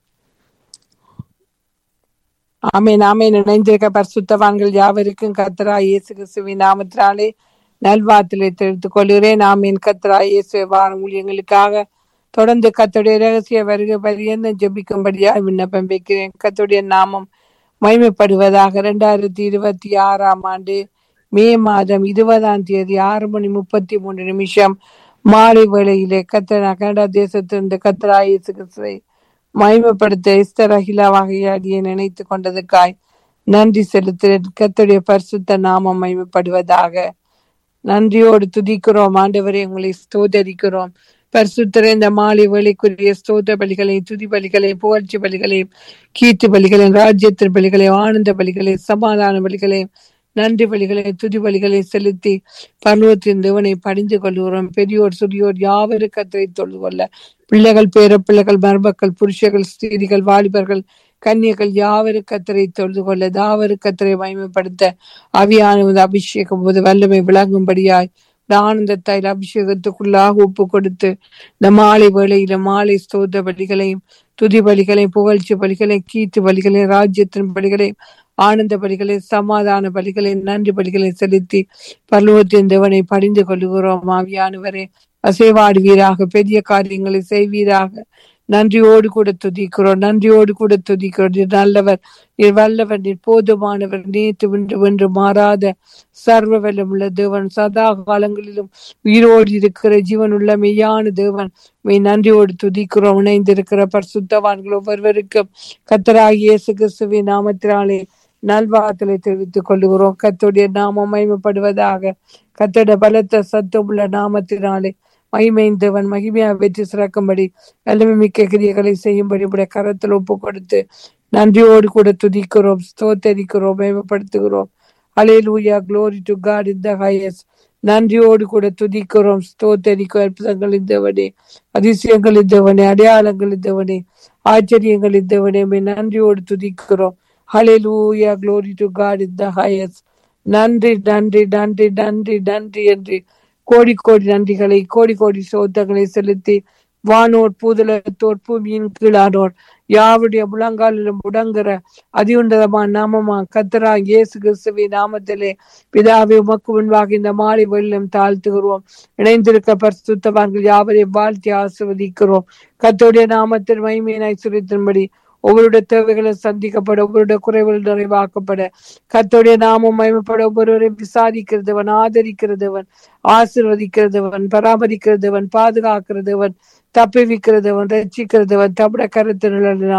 ஆமேன் ஆமேன் இணைந்திருக்க பரிசுத்தவான்கள் யாவருக்கும் கத்தரா இயேசு கிறிஸ்துவின் நாமத்தினாலே நல்வாத்திலே தெரிவித்துக் கொள்கிறேன் ஆமீன் கத்தரா இயேசு வார ஊழியங்களுக்காக தொடர்ந்து கத்துடைய ரகசிய வருகை பரியந்த ஜெபிக்கும்படியா விண்ணப்பம் வைக்கிறேன் கத்துடைய நாமம் மகிமைப்படுவதாக இரண்டாயிரத்தி இருபத்தி ஆறாம் ஆண்டு மே மாதம் இருபதாம் தேதி ஆறு மணி முப்பத்தி மூன்று நிமிஷம் மாலை வேளையிலே கத்தரா கனடா தேசத்திலிருந்து கத்தரா இயேசு கிறிஸ்துவை மகிமைப்படுத்த எஸ்தர் அகிலா வகையாடியை நினைத்து கொண்டதுக்காய் நன்றி செலுத்துகிறேன் கத்துடைய பரிசுத்த நாமம் மகிமைப்படுவதாக நன்றியோடு துதிக்கிறோம் ஆண்டவரே உங்களை ஸ்தோதரிக்கிறோம் பரிசுத்தர இந்த மாலை வேலைக்குரிய ஸ்தோத பலிகளையும் துதி பலிகளையும் புகழ்ச்சி பலிகளையும் கீர்த்தி பலிகளையும் ராஜ்யத்தின் பலிகளையும் ஆனந்த பலிகளையும் சமாதான பலிகளையும் நன்றி பலிகளை துதி பலிகளை செலுத்தி பருவத்தின் தேவனை பணிந்து கொள்கிறோம் பெரியோர் சிறியோர் யாவரும் கத்தரை தொழுது கொள்ள பிள்ளைகள் பேர பிள்ளைகள் மருமக்கள் புருஷர்கள் ஸ்திரீகள் வாலிபர்கள் கன்னியர்கள் யாவரும் கத்தரை தொழுது கொள்ள தாவரு கத்தரை மகிமைப்படுத்த அவியானது அபிஷேகம் போது வல்லமை விளங்கும்படியாய் ஆனந்தத்தாய் அபிஷேகத்துக்குள்ளாக ஒப்பு கொடுத்து இந்த மாலை வேளையில மாலை ஸ்தோத பலிகளையும் துதி பலிகளையும் புகழ்ச்சி பலிகளையும் கீர்த்தி பலிகளையும் ராஜ்யத்தின் பலிகளையும் ஆனந்த பலிகளை சமாதான பலிகளை நன்றி பலிகளை செலுத்தி பருவத்தின் தேவனை பணிந்து கொள்கிறோம் ஆவியானவரே அசைவாடுவீராக பெரிய காரியங்களை செய்வீராக நன்றியோடு கூட துதிக்கிறோம் நன்றியோடு கூட துதிக்கிறோம் நீர் நல்லவர் நீர் வல்லவர் நீர் போதுமானவர் நேற்று வென்று வென்று மாறாத சர்வ வல்லமுள்ள தேவன் சதா காலங்களிலும் உயிரோடு இருக்கிற ஜீவன் உள்ள மெய்யான தேவன் மெய் நன்றியோடு துதிக்கிறோம் இணைந்திருக்கிற பரிசுத்தவான்கள் ஒவ்வொருவருக்கும் கத்தராகி இயேசு கிறிஸ்துவின் நாமத்தினாலே நல்வாதலை தெரிவித்துக் கொள்ளுகிறோம் கத்துடைய நாமம் மகிமைப்படுவதாக கத்தோட பலத்த சத்தமுள்ள நாமத்தினாலே மகிமைந்தவன் மகிமையா வெற்றி சிறக்கும்படி வல்லமை மிக்க கிரியைகளை செய்யும்படி உடைய கரத்தில் ஒப்பு கொடுத்து நன்றியோடு கூட துதிக்கிறோம் ஸ்தோத்தரிக்கிறோம் மேம்படுத்துகிறோம் hallelujah glory to God in the highest நன்றியோடு கூட துதிக்கிறோம் ஸ்தோத்தரிக்கும் அற்புதங்கள் இந்தவனே அதிசயங்கள் இந்தவனே அடையாளங்கள் இந்தவனே ஆச்சரியங்கள் இந்தவனே நன்றியோடு துதிக்கிறோம் ஹalleluya glory to god in the highest நன்றி நன்றி நன்றி நன்றி நன்றி என்று கோடி கோடி நன்றிகளை கோடி கோடி சோத்தங்களை செலுத்தி வானோர் பூதலத்தோர் பூமியின் கீழானோர் யாவுடைய முழங்காலிலும் முடங்குற அதியுண்டதமான நாமமா கத்தரா இயேசு கிறிஸ்துவின் நாமத்திலே பிதாவை உமக்கு முன்பாக இந்த மாலை வெள்ளம் தாழ்த்துகிறோம் இணைந்திருக்க பரிசுத்தவான்கள் யாவரையும் வாழ்த்தி ஆசிர்வதிக்கிறோம் கத்தோடைய நாமத்தின் மகிமையினாய் சுரித்தின்படி ஒவ்வொருடைய தேவைகளும் சந்திக்கப்பட ஒவ்வொருடைய குறைவுகள் நிறைவாக்கப்பட கத்தோடைய நாமம் மயமப்பட ஒவ்வொருவரையும் விசாரிக்கிறதவன் ஆதரிக்கிறதவன் ஆசிர்வதிக்கிறதவன் பராமரிக்கிறதவன் பாதுகாக்கிறதவன் தப்பிவிக்கிறதவன் ரட்சிக்கிறதவன் தவிர கருத்தினால்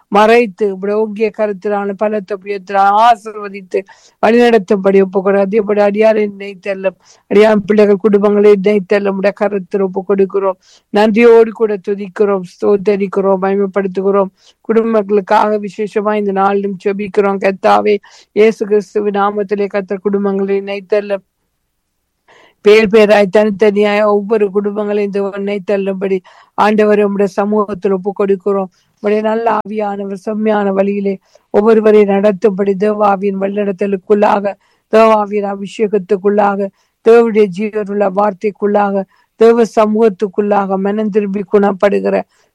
மறைத்து இப்படி ஓங்கிய கருத்திலான பலத்த புயத்தினால் ஆசிர்வதித்து வழிநடத்தும்படி ஒப்புக்கொடு அதேபடி அடியாரை நினைத்தல்லும் அடியான் பிள்ளைகள் குடும்பங்களை நினைத்தல்லும் உடைய கருத்தில் ஒப்பு கொடுக்கிறோம் நன்றியோடு கூட துதிக்கிறோம் ஸ்தோத்தரிக்கிறோம் மகிமைப்படுத்துகிறோம் குடும்பங்களுக்காக விசேஷமா இந்த நாளிலும் செபிக்கிறோம் கத்தாவே இயேசு கிறிஸ்துவின் நாமத்திலே கத்த குடும்பங்களை நினைத்தல்லும் பேர் பேராய் தனித்தனியாய் ஒவ்வொரு குடும்பங்களையும் இந்த ஒன்னை தள்ளும்படி ஆண்டவர் உடைய சமூகத்தில் ஒப்பு கொடுக்கிறோம் உடைய நல்ல ஆவியானவர் செம்மையான வழியிலே ஒவ்வொருவரை நடத்தும்படி தேவாவியின் வழிநடத்தலுக்குள்ளாக தேவாவியின் அபிஷேகத்துக்குள்ளாக தேவனுடைய ஜீவனுள்ள வார்த்தைக்குள்ளாக தேவ சமூகத்துக்குள்ளாக மனம் திரும்பி குணப்படுகிற